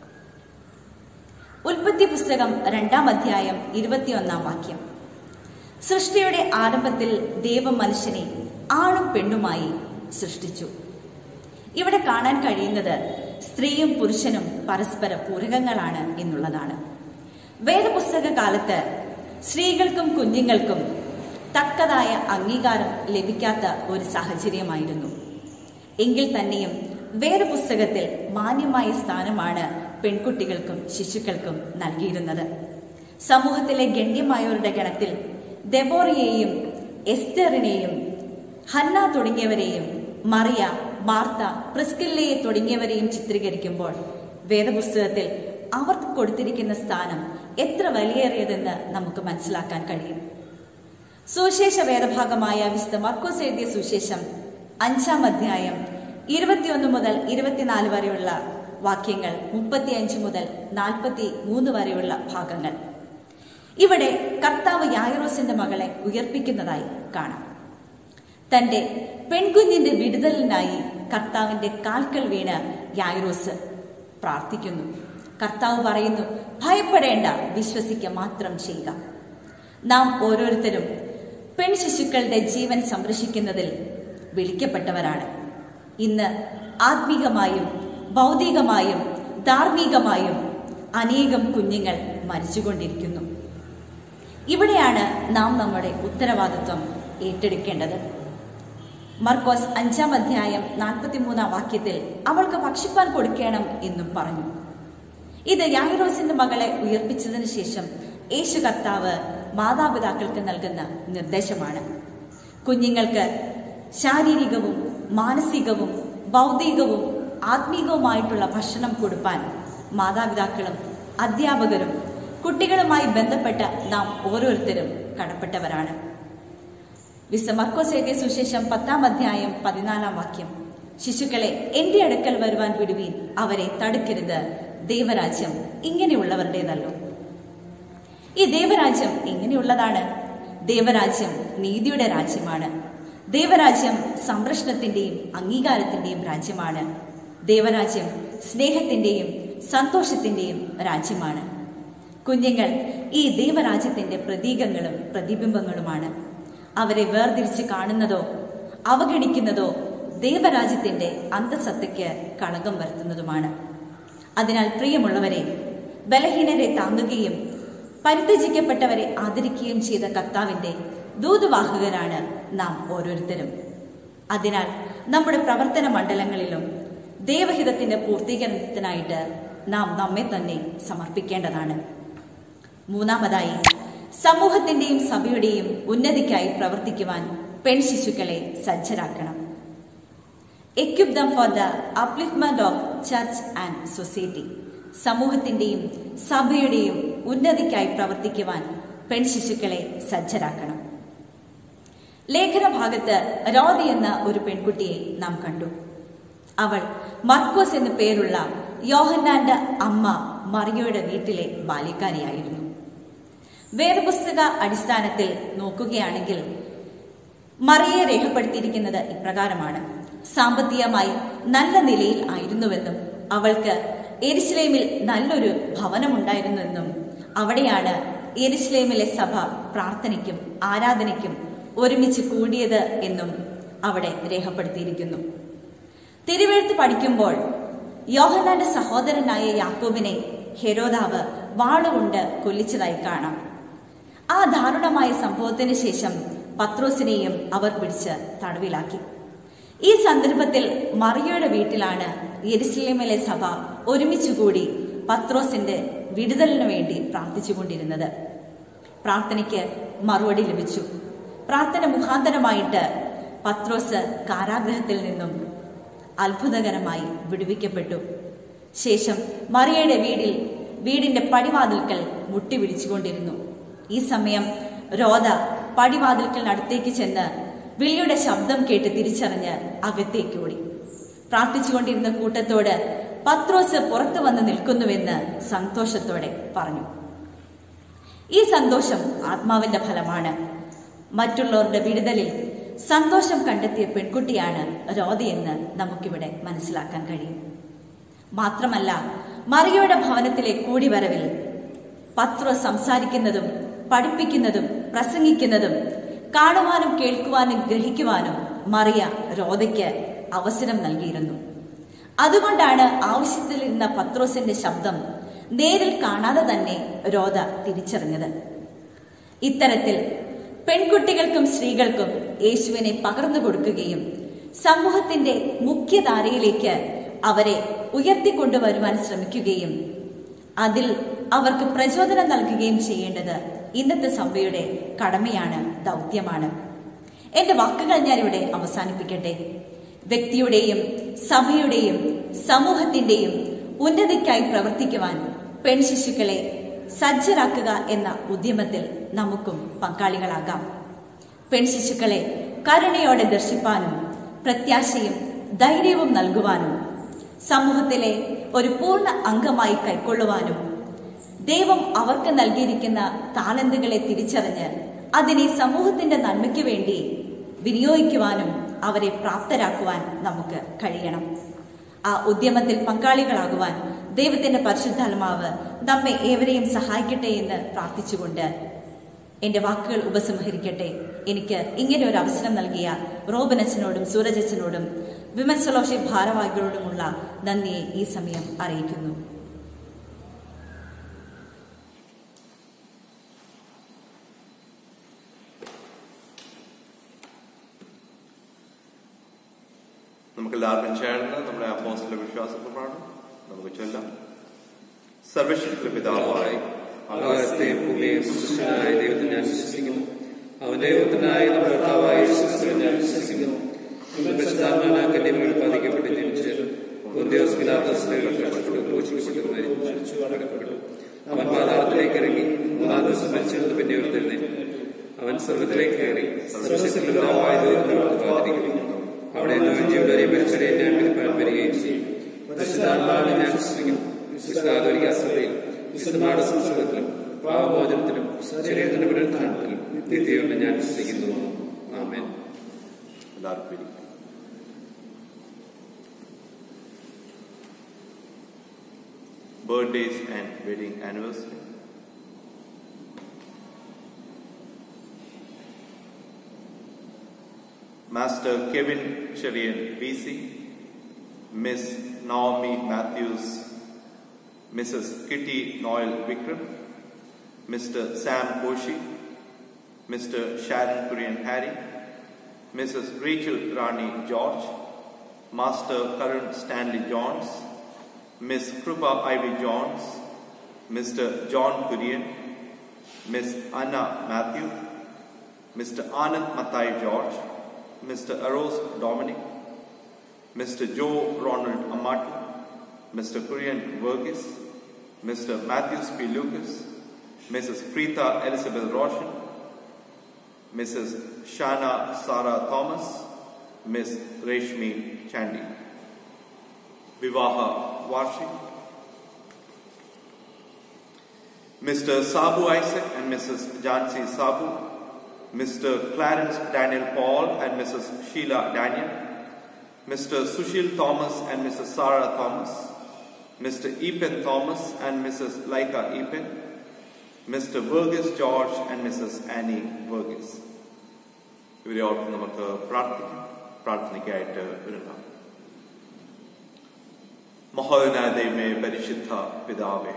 ഉൽപ്പത്തി പുസ്തകം രണ്ടാം അധ്യായം ഇരുപത്തിയൊന്നാം വാക്യം സൃഷ്ടിയുടെ ആരംഭത്തിൽ ദൈവം മനുഷ്യനെ ആണും പെണ്ണുമായി സൃഷ്ടിച്ചു ഇവിടെ കാണാൻ കഴിയുന്നത് സ്ത്രീയും പുരുഷനും പരസ്പര പൂരകങ്ങളാണ് എന്നുള്ളതാണ് വേദപുസ്തക കാലത്ത് സ്ത്രീകൾക്കും കുഞ്ഞുങ്ങൾക്കും തക്കതായ അംഗീകാരം ലഭിക്കാത്ത ഒരു സാഹചര്യമായിരുന്നു എങ്കിൽ തന്നെയും വേദപുസ്തകത്തിൽ മാന്യമായ സ്ഥാനമാണ് പെൺകുട്ടികൾക്കും ശിശുക്കൾക്കും നൽകിയിരുന്നത് സമൂഹത്തിലെ ഗണ്യമായവരുടെ ഗണത്തിൽ ദെബോറിയെയും എസ്റ്ററിനെയും ഹന്ന തുടങ്ങിയവരെയും മറിയ മാർത്ത പ്രിസ്കില്ലയെ തുടങ്ങിയവരെയും ചിത്രീകരിക്കുമ്പോൾ വേദപുസ്തകത്തിൽ അവർക്ക് കൊടുത്തിരിക്കുന്ന സ്ഥാനം എത്ര വലിയേറിയതെന്ന് നമുക്ക് മനസ്സിലാക്കാൻ കഴിയും സുശേഷ വേദഭാഗമായ വിശുദ്ധ മർക്കോസ് എഴുതിയ സുശേഷം അഞ്ചാം അധ്യായം ഇരുപത്തിയൊന്ന് മുതൽ ഇരുപത്തിനാല് വരെയുള്ള വാക്യങ്ങൾ മുപ്പത്തിയഞ്ച് മുതൽ നാൽപ്പത്തി മൂന്ന് വരെയുള്ള ഭാഗങ്ങൾ ഇവിടെ കർത്താവ് യായറോസിന്റെ മകളെ ഉയർപ്പിക്കുന്നതായി കാണാം തന്റെ പെൺകുഞ്ഞിന്റെ വിടുതലിനായി കർത്താവിന്റെ കാൽക്കൽ വീണ് യായറോസ് പ്രാർത്ഥിക്കുന്നു കർത്താവ് പറയുന്നു ഭയപ്പെടേണ്ട വിശ്വസിക്കുക മാത്രം ചെയ്യുക നാം ഓരോരുത്തരും പെൺ ശിശുക്കളുടെ ജീവൻ സംരക്ഷിക്കുന്നതിൽ വിളിക്കപ്പെട്ടവരാണ് ഇന്ന് ആത്മീകമായും ഭൗതികമായും ധാർമ്മികമായും അനേകം കുഞ്ഞുങ്ങൾ മരിച്ചുകൊണ്ടിരിക്കുന്നു ഇവിടെയാണ് നാം നമ്മുടെ ഉത്തരവാദിത്വം ഏറ്റെടുക്കേണ്ടത് മർക്കോസ് അഞ്ചാം അധ്യായം നാൽപ്പത്തിമൂന്നാം വാക്യത്തിൽ അവൾക്ക് ഭക്ഷിപ്പാൻ കൊടുക്കണം എന്നും പറഞ്ഞു ഇത് യാഹിറോസിന്റെ മകളെ ഉയർപ്പിച്ചതിന് ശേഷം യേശു കർത്താവ് മാതാപിതാക്കൾക്ക് നൽകുന്ന നിർദ്ദേശമാണ് കുഞ്ഞുങ്ങൾക്ക് ശാരീരികവും മാനസികവും ഭൗതികവും ആത്മീകവുമായിട്ടുള്ള ഭക്ഷണം കൊടുപ്പാൻ മാതാപിതാക്കളും അധ്യാപകരും കുട്ടികളുമായി ബന്ധപ്പെട്ട നാം ഓരോരുത്തരും കടപ്പെട്ടവരാണ് വിശ മർക്കോസ് എഴുതിയ സുശേഷം പത്താം അധ്യായം പതിനാലാം വാക്യം ശിശുക്കളെ എന്റെ അടുക്കൽ വരുവാൻ വിടുവീൻ അവരെ തടുക്കരുത് ദൈവരാജ്യം ഇങ്ങനെയുള്ളവരുടേതല്ലോ ഈ ദൈവരാജ്യം എങ്ങനെയുള്ളതാണ് ദൈവരാജ്യം നീതിയുടെ രാജ്യമാണ് ദൈവരാജ്യം സംരക്ഷണത്തിന്റെയും അംഗീകാരത്തിന്റെയും രാജ്യമാണ് ദൈവരാജ്യം സ്നേഹത്തിന്റെയും സന്തോഷത്തിന്റെയും രാജ്യമാണ് കുഞ്ഞുങ്ങൾ ഈ ദൈവരാജ്യത്തിന്റെ പ്രതീകങ്ങളും പ്രതിബിംബങ്ങളുമാണ് അവരെ വേർതിരിച്ച് കാണുന്നതോ അവഗണിക്കുന്നതോ ദൈവരാജ്യത്തിന്റെ അന്തസത്തയ്ക്ക് കളങ്കം വരുത്തുന്നതുമാണ് അതിനാൽ പ്രിയമുള്ളവരെ ബലഹീനരെ താങ്ങുകയും പരിത്യജിക്കപ്പെട്ടവരെ ആദരിക്കുകയും ചെയ്ത കർത്താവിന്റെ ദൂതുവാഹകരാണ് നാം ഓരോരുത്തരും അതിനാൽ നമ്മുടെ പ്രവർത്തന മണ്ഡലങ്ങളിലും ദൈവഹിതത്തിന്റെ പൂർത്തീകരണത്തിനായിട്ട് നാം നമ്മെ തന്നെ സമർപ്പിക്കേണ്ടതാണ് മൂന്നാമതായി സമൂഹത്തിന്റെയും സഭയുടെയും ഉന്നതിക്കായി പ്രവർത്തിക്കുവാൻ പെൺ ശിശുക്കളെ സജ്ജരാക്കണം equip them for the upliftment of church and society സമൂഹത്തിന്റെയും സഭയുടെയും ഉന്നതിക്കായി പ്രവർത്തിക്കുവാൻ പെൺ ശിശുക്കളെ സജ്ജരാക്കണം ലേഖന ഭാഗത്ത് റോദി എന്ന ഒരു പെൺകുട്ടിയെ നാം കണ്ടു അവൾ മർക്കോസ് എന്നു പേരുള്ള യോഹന്നാന്റെ അമ്മ മറിയോയുടെ വീട്ടിലെ ബാല്യക്കാരിയായിരുന്നു വേദപുസ്തക അടിസ്ഥാനത്തിൽ നോക്കുകയാണെങ്കിൽ മറിയെ രേഖപ്പെടുത്തിയിരിക്കുന്നത് ഇപ്രകാരമാണ് സാമ്പത്തികമായി നല്ല നിലയിൽ ആയിരുന്നുവെന്നും അവൾക്ക് എരിശ്ലേമിൽ നല്ലൊരു ഭവനമുണ്ടായിരുന്നുവെന്നും അവിടെയാണ് എരിശ്ലേമിലെ സഭ പ്രാർത്ഥനയ്ക്കും ആരാധനയ്ക്കും ഒരുമിച്ച് കൂടിയത് എന്നും അവിടെ രേഖപ്പെടുത്തിയിരിക്കുന്നു തിരുവെഴുത്ത് പഠിക്കുമ്പോൾ യോഹനാന്റെ സഹോദരനായ യാക്കോബിനെ ഹെരോദാവ് വാളുകൊണ്ട് കൊല്ലിച്ചതായി കാണാം ആ ദാരുണമായ സംഭവത്തിന് ശേഷം പത്രോസിനെയും അവർ പിടിച്ച് തടവിലാക്കി ഈ സന്ദർഭത്തിൽ മറിയയുടെ വീട്ടിലാണ് യെരുസലേമിലെ സഭ ഒരുമിച്ചുകൂടി പത്രോസിന്റെ വിടുതലിനു വേണ്ടി പ്രാർത്ഥിച്ചുകൊണ്ടിരുന്നത് പ്രാർത്ഥനയ്ക്ക് മറുപടി ലഭിച്ചു പ്രാർത്ഥന മുഖാന്തരമായിട്ട് പത്രോസ് കാരാഗ്രഹത്തിൽ നിന്നും അത്ഭുതകരമായി വിടുവിക്കപ്പെട്ടു ശേഷം മറിയയുടെ വീടിൽ വീടിന്റെ പടിവാതിൽക്കൽ മുട്ടി വിളിച്ചുകൊണ്ടിരുന്നു ഈ സമയം രോധ പടിവാതിൽക്കലിനടുത്തേക്ക് ചെന്ന് വിളിയുടെ ശബ്ദം കേട്ട് തിരിച്ചറിഞ്ഞ് അകത്തേക്ക് ഓടി പ്രാർത്ഥിച്ചുകൊണ്ടിരുന്ന കൂട്ടത്തോട് പത്രോസ് പുറത്തു വന്ന് നിൽക്കുന്നുവെന്ന് സന്തോഷത്തോടെ പറഞ്ഞു ഈ സന്തോഷം ആത്മാവിന്റെ ഫലമാണ് മറ്റുള്ളവരുടെ വിടുതലിൽ സന്തോഷം കണ്ടെത്തിയ പെൺകുട്ടിയാണ് രോധയെന്ന് നമുക്കിവിടെ മനസ്സിലാക്കാൻ കഴിയും മാത്രമല്ല മറിയയുടെ ഭവനത്തിലെ കൂടിവരവിൽ പത്ര സംസാരിക്കുന്നതും പഠിപ്പിക്കുന്നതും പ്രസംഗിക്കുന്നതും കാണുവാനും കേൾക്കുവാനും ഗ്രഹിക്കുവാനും മറിയ രോധയ്ക്ക് അവസരം നൽകിയിരുന്നു അതുകൊണ്ടാണ് ആവശ്യത്തിലിരുന്ന പത്രോസിന്റെ ശബ്ദം നേരിൽ കാണാതെ തന്നെ രോധ തിരിച്ചറിഞ്ഞത് ഇത്തരത്തിൽ പെൺകുട്ടികൾക്കും സ്ത്രീകൾക്കും യേശുവിനെ പകർന്നു കൊടുക്കുകയും സമൂഹത്തിന്റെ മുഖ്യധാരയിലേക്ക് അവരെ ഉയർത്തിക്കൊണ്ടുവരുവാൻ ശ്രമിക്കുകയും അതിൽ അവർക്ക് പ്രചോദനം നൽകുകയും ചെയ്യേണ്ടത് ഇന്നത്തെ സഭയുടെ കടമയാണ് ദൗത്യമാണ് എന്റെ വാക്കുകൾ ഞാൻ ഇവിടെ അവസാനിപ്പിക്കട്ടെ വ്യക്തിയുടെയും സഭയുടെയും സമൂഹത്തിന്റെയും ഉന്നതിക്കായി പ്രവർത്തിക്കുവാൻ പെൺശിശുക്കളെ സജ്ജരാക്കുക എന്ന ഉദ്യമത്തിൽ നമുക്കും പങ്കാളികളാകാം പെൺശിശുക്കളെ കരുണയോടെ ദർശിപ്പാനും പ്രത്യാശയും ധൈര്യവും നൽകുവാനും സമൂഹത്തിലെ ഒരു പൂർണ്ണ അംഗമായി കൈക്കൊള്ളുവാനും ദൈവം അവർക്ക് നൽകിയിരിക്കുന്ന താലന്തുകളെ തിരിച്ചറിഞ്ഞ് അതിനെ സമൂഹത്തിന്റെ നന്മയ്ക്ക് വേണ്ടി വിനിയോഗിക്കുവാനും അവരെ പ്രാപ്തരാക്കുവാൻ നമുക്ക് കഴിയണം ആ ഉദ്യമത്തിൽ പങ്കാളികളാകുവാൻ ദൈവത്തിന്റെ പരിശുദ്ധാത്മാവ് നമ്മെ ഏവരെയും സഹായിക്കട്ടെ എന്ന് പ്രാർത്ഥിച്ചുകൊണ്ട് എന്റെ വാക്കുകൾ ഉപസംഹരിക്കട്ടെ എനിക്ക് ഇങ്ങനെ ഒരു അവസരം നൽകിയ റോബനച്ചനോടും സൂരജച്ചനോടും വിമൻസ് ഫെലോഷിപ്പ് ഭാരവാഹികളോടുമുള്ള നന്ദിയെ ഈ സമയം അറിയിക്കുന്നു നമുക്ക് എല്ലാവർക്കും ചേർന്ന് നമ്മുടെ അപ്പോസ്തല വിശ്വാസ പ്രമാണം നമുക്ക് ചൊല്ലാം സർവശക്തി പിതാവായി ആകാശത്തെയും ഭൂമിയെയും സൃഷ്ടിച്ചനായ ദൈവത്തിൽ ഞാൻ വിശ്വസിക്കുന്നു അവന്റെ ദൈവത്തിനായ നമ്മുടെ കർത്താവായ യേശുക്രിസ്തുവിൽ ഞാൻ വിശ്വസിക്കുന്നു പരിശുദ്ധാത്മാവിനാൽ കന്യമകൾ ബാധിക്കപ്പെട്ട് ജനിച്ച് പൊന്തിയോസ് പിലാത്തോസിനെ കഷ്ടപ്പെട്ടു ക്രൂശിക്കപ്പെട്ടു മരിച്ചു അടക്കപ്പെട്ടു അവൻ പാതാളത്തിലേക്ക് ഇറങ്ങി മൂന്നാം ദിവസം മരിച്ചിരുന്നു പിന്നെ ഉയർത്തെഴുന്നേറ്റു അവൻ സ്വർഗത്തിലേക്ക് കയറി സർവശക്തിയുള്ളതായ ദൈവത്തിനോട് കാത്തിരിക്കുന്നു അവിടെ നിന്ന് ജീവനെയും മരിച്ചവരെ ഞാൻ വിളിപ്പാൻ വരികയും ചെയ്യും പരിശുദ്ധാത്മാവിനെ ഞാൻ വിശ്വസിക്കുന്നു വിശുദ്ധാതൊരിക സഭയിൽ വിശുദ്ധമായ സംസ്കൃതത്തിലും പാവമോചനത്തിലും ശരീരത്തിന്റെ പുനരുദ്ധാനത്തിലും നിത്യയുണ്ട് ഞാൻ വിശ്വസിക്കുന്നു ആമേൻ എല്ലാവർക്കും ഇരിക്കാം. Birthdays and wedding anniversary. Master Kevin Cherian VC, Miss Naomi Matthews, Mrs. Kitty Noel Vikram, Mr. Sam Koshi, Mr. Sharon Korean Harry, Mrs. Rachel Rani George, Master Karan Stanley Johns, Miss Krupa Ivy Johns, Mr. John Korean, Miss Anna Matthew, Mr. Anand Mathai George, Mr. Aros Dominic, Mr. Joe Ronald Amati, Mr. Korean Vergis, Mr. Matthews P. Lucas, Mrs. Preeta Elizabeth Roshan, Mrs. Shana Sarah Thomas, Miss Reshmi Chandy. Vivaha Varshik. Mr. Sabu Isaac and Mrs. Jansi Sabu, Mr. Clarence Daniel Paul and Mrs. Sheila Daniel, Mr. Sushil Thomas and Mrs. Sarah Thomas, Mr. Epen Thomas and Mrs. Laika Epen, Mr. Vergis George and Mrs. Annie Vergis. ഇവരെ ഓർത്ത് നമുക്ക് പ്രാർത്ഥിക്കാം പ്രാർത്ഥനയ്ക്കായിട്ട് ഒരുങ്ങാം മഹോദനായ ദൈവമേ പരിശുദ്ധ പിതാവേ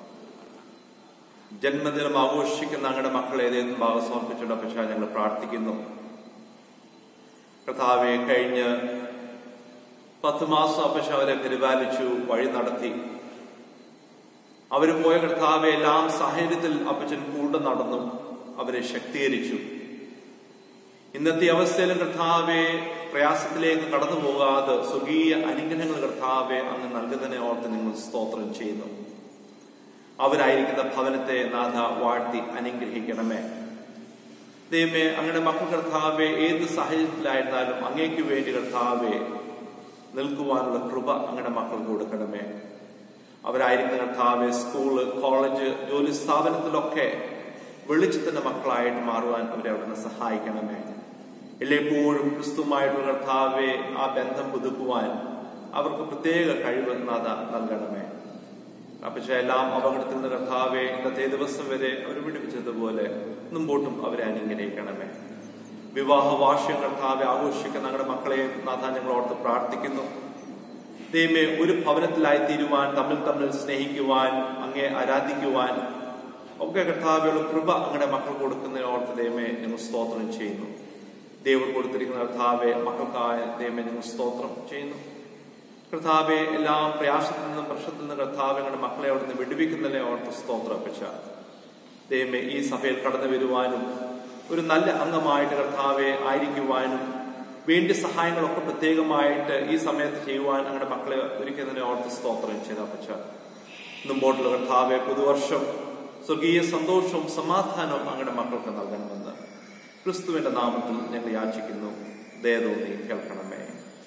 ജന്മദിനം ആഘോഷിക്കുന്ന ഞങ്ങളുടെ മക്കളെ ഏതെങ്കിലും ഭാഗം സമർപ്പിച്ചുള്ള പക്ഷേ ഞങ്ങൾ പ്രാർത്ഥിക്കുന്നു കർത്താവെ കഴിഞ്ഞ് പത്ത് മാസം അപ്പശ അവരെ പരിപാലിച്ചു വഴി നടത്തി അവർ പോയ കർത്താവെ എല്ലാം സാഹചര്യത്തിൽ അപ്പച്ചൻ കൂടെ നടന്നു അവരെ ശക്തീകരിച്ചു ഇന്നത്തെ അവസ്ഥയിലും കർത്താവെ പ്രയാസത്തിലേക്ക് കടന്നു പോകാതെ സ്വകീയ അനുഗ്രഹങ്ങൾ കർത്താവെ അങ്ങ് നൽകുന്നതിനെ ഓർത്ത് നിങ്ങൾ സ്തോത്രം ചെയ്യുന്നു അവരായിരിക്കുന്ന ഭവനത്തെ നാഥ വാഴ്ത്തി അനുഗ്രഹിക്കണമേ ദൈവമേ അങ്ങയുടെ മക്കൾ കർത്താവെ ഏത് സാഹചര്യത്തിലായിരുന്നാലും അങ്ങേക്ക് വേണ്ടി കർത്താവെ നിൽക്കുവാനുള്ള കൃപ അങ്ങയുടെ മക്കൾ കൊടുക്കണമേ അവരായിരിക്കുന്ന കർത്താവെ സ്കൂള് കോളേജ് ജോലി സ്ഥാപനത്തിലൊക്കെ വെളിച്ചത്തിന്റെ മക്കളായിട്ട് മാറുവാൻ അവരെ അവിടുന്ന് സഹായിക്കണമേ എല്ലായ്പ്പോഴും ക്രിസ്തുവുമായിട്ടുള്ള കർത്താവെ ആ ബന്ധം പുതുക്കുവാൻ അവർക്ക് പ്രത്യേക കഴിവ് നാഥ നൽകണമേ അപ്പച്ച എല്ലാം അപകടത്തിൽ നിന്ന് കർത്താവെ ഇന്നത്തെ ദിവസം വരെ അവർ വിടുവിച്ചതുപോലെ മുമ്പോട്ടും അവരെ അനുഗ്രഹിക്കണമേ വിവാഹ വാർഷികം കർത്താവെ ആഘോഷിക്കുന്ന ഞങ്ങളുടെ മക്കളെയും നാഥ ഞങ്ങൾ ഓർത്ത് പ്രാർത്ഥിക്കുന്നു ദൈവമേ ഒരു ഭവനത്തിലായി തീരുവാൻ തമ്മിൽ തമ്മിൽ സ്നേഹിക്കുവാൻ അങ്ങേ ആരാധിക്കുവാൻ ഒക്കെ കർത്താവെയുള്ള കൃപ അങ്ങയുടെ മക്കൾ കൊടുക്കുന്നതിന് ഓർത്ത് ദൈവമേ ഞങ്ങൾ സ്തോത്രം ചെയ്യുന്നു ദൈവം കൊടുത്തിരിക്കുന്ന കർത്താവെ മക്കൾക്കായ ദൈവമേ ഞങ്ങൾ സ്തോത്രം ചെയ്യുന്നു കർത്താവെ എല്ലാം പ്രയാസത്തിൽ നിന്നും പ്രശ്നത്തിൽ നിന്നും കർത്താവ് ഞങ്ങളുടെ മക്കളെ അവിടെ നിന്ന് വിടുവിക്കുന്നതിനെ ഓർത്ത് സ്തോത്രം അപ്പച്ച ദൈവമേ ഈ സഭയിൽ കടന്നു വരുവാനും ഒരു നല്ല അംഗമായിട്ട് കർത്താവെ ആയിരിക്കുവാനും വേണ്ട സഹായങ്ങളൊക്കെ പ്രത്യേകമായിട്ട് ഈ സമയത്ത് ചെയ്യുവാൻ ഞങ്ങളുടെ മക്കളെ ഒരുക്കുന്നതിനെ ഓർത്ത് സ്തോത്രം ചെയ്ത അപ്പച്ച മുമ്പോട്ടുള്ള കർത്താവെ പുതുവർഷം സ്വർഗീയ സന്തോഷവും സമാധാനവും അങ്ങയുടെ മക്കൾക്ക് നൽകണമെന്ന് ക്രിസ്തുവിന്റെ നാമത്തിൽ ഞങ്ങൾ യാചിക്കുന്നു ദയതോന്നി കേൾക്കണമേ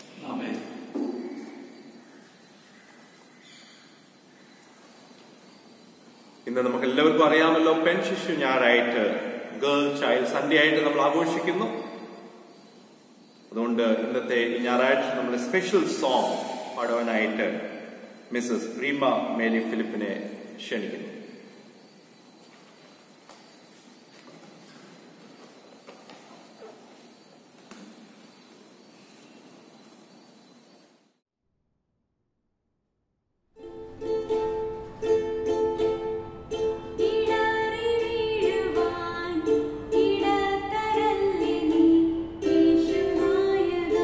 ഇന്ന് നമുക്ക് എല്ലാവർക്കും അറിയാമല്ലോ പെൺ ശിശു ഞായറായിട്ട് ഗേൾ ചൈൽഡ് സൺഡേ ആയിട്ട് നമ്മൾ ആഘോഷിക്കുന്നു അതുകൊണ്ട് ഇന്നത്തെ ഈ ഞായറാഴ്ച നമ്മൾ സ്പെഷ്യൽ സോങ് പാടുവാനായിട്ട് മിസ്സസ് റീമ മേലി ഫിലിപ്പിനെ ക്ഷണിക്കുന്നു ഇടറി വീഴുവാൻ ഇടതരല്ലേ നീ യേശുനായക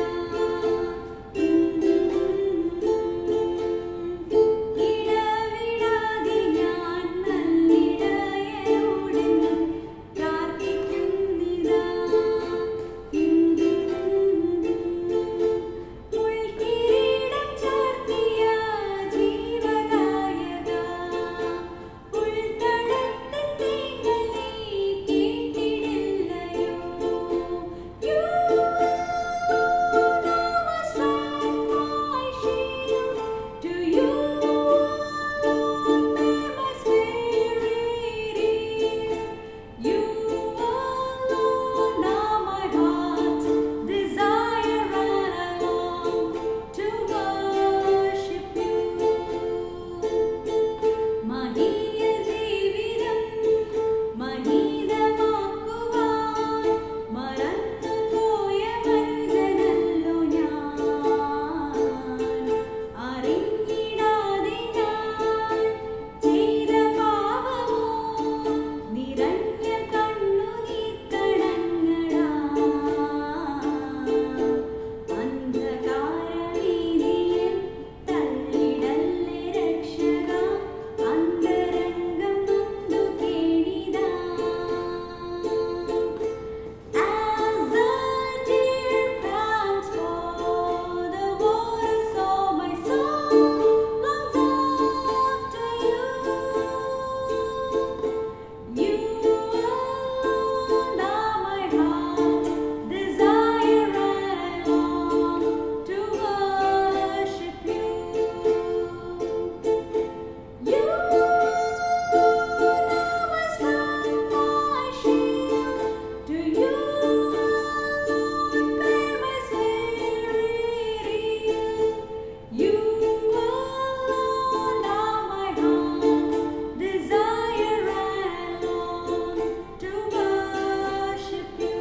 ഇടവിടാതെ ഞാൻ നല്ലിടയരോടെന്നും പ്രാർത്ഥിക്കുന്നിതാ ഉൾക്കിരീടം ചാർത്തിയ ജീവനായക ഉൾത്തടത്തിൻ തീകൾ നീ കേട്ടിടില്ലയോ You are my strength, my shield. To you alone may my spirit yield. You alone are my heart's desire, and I long to worship you. മഹീയ ജീവിതം മഹീതമാക്കുവാൻ മറന്നുപോയ മനുജനല്ലോ ഞാൻ അറിഞ്ഞിടാതെ ഞാൻ ചെയ്ത പാപമോ നിറഞ്ഞ കണ്ണുനീർക്കണങ്ങളാ അന്ധകാരവീതിയിൽ തള്ളിടല്ലേ രക്ഷക അന്തരംഗം നൊന്തു കേണിതാ As a deer pants for the water, so my soul longs after you. You alone are my heart's desire, and I long to worship you. You are my strength, my shield. To you alone may my spirit yield. You alone are my heart's desire, and I long to worship you.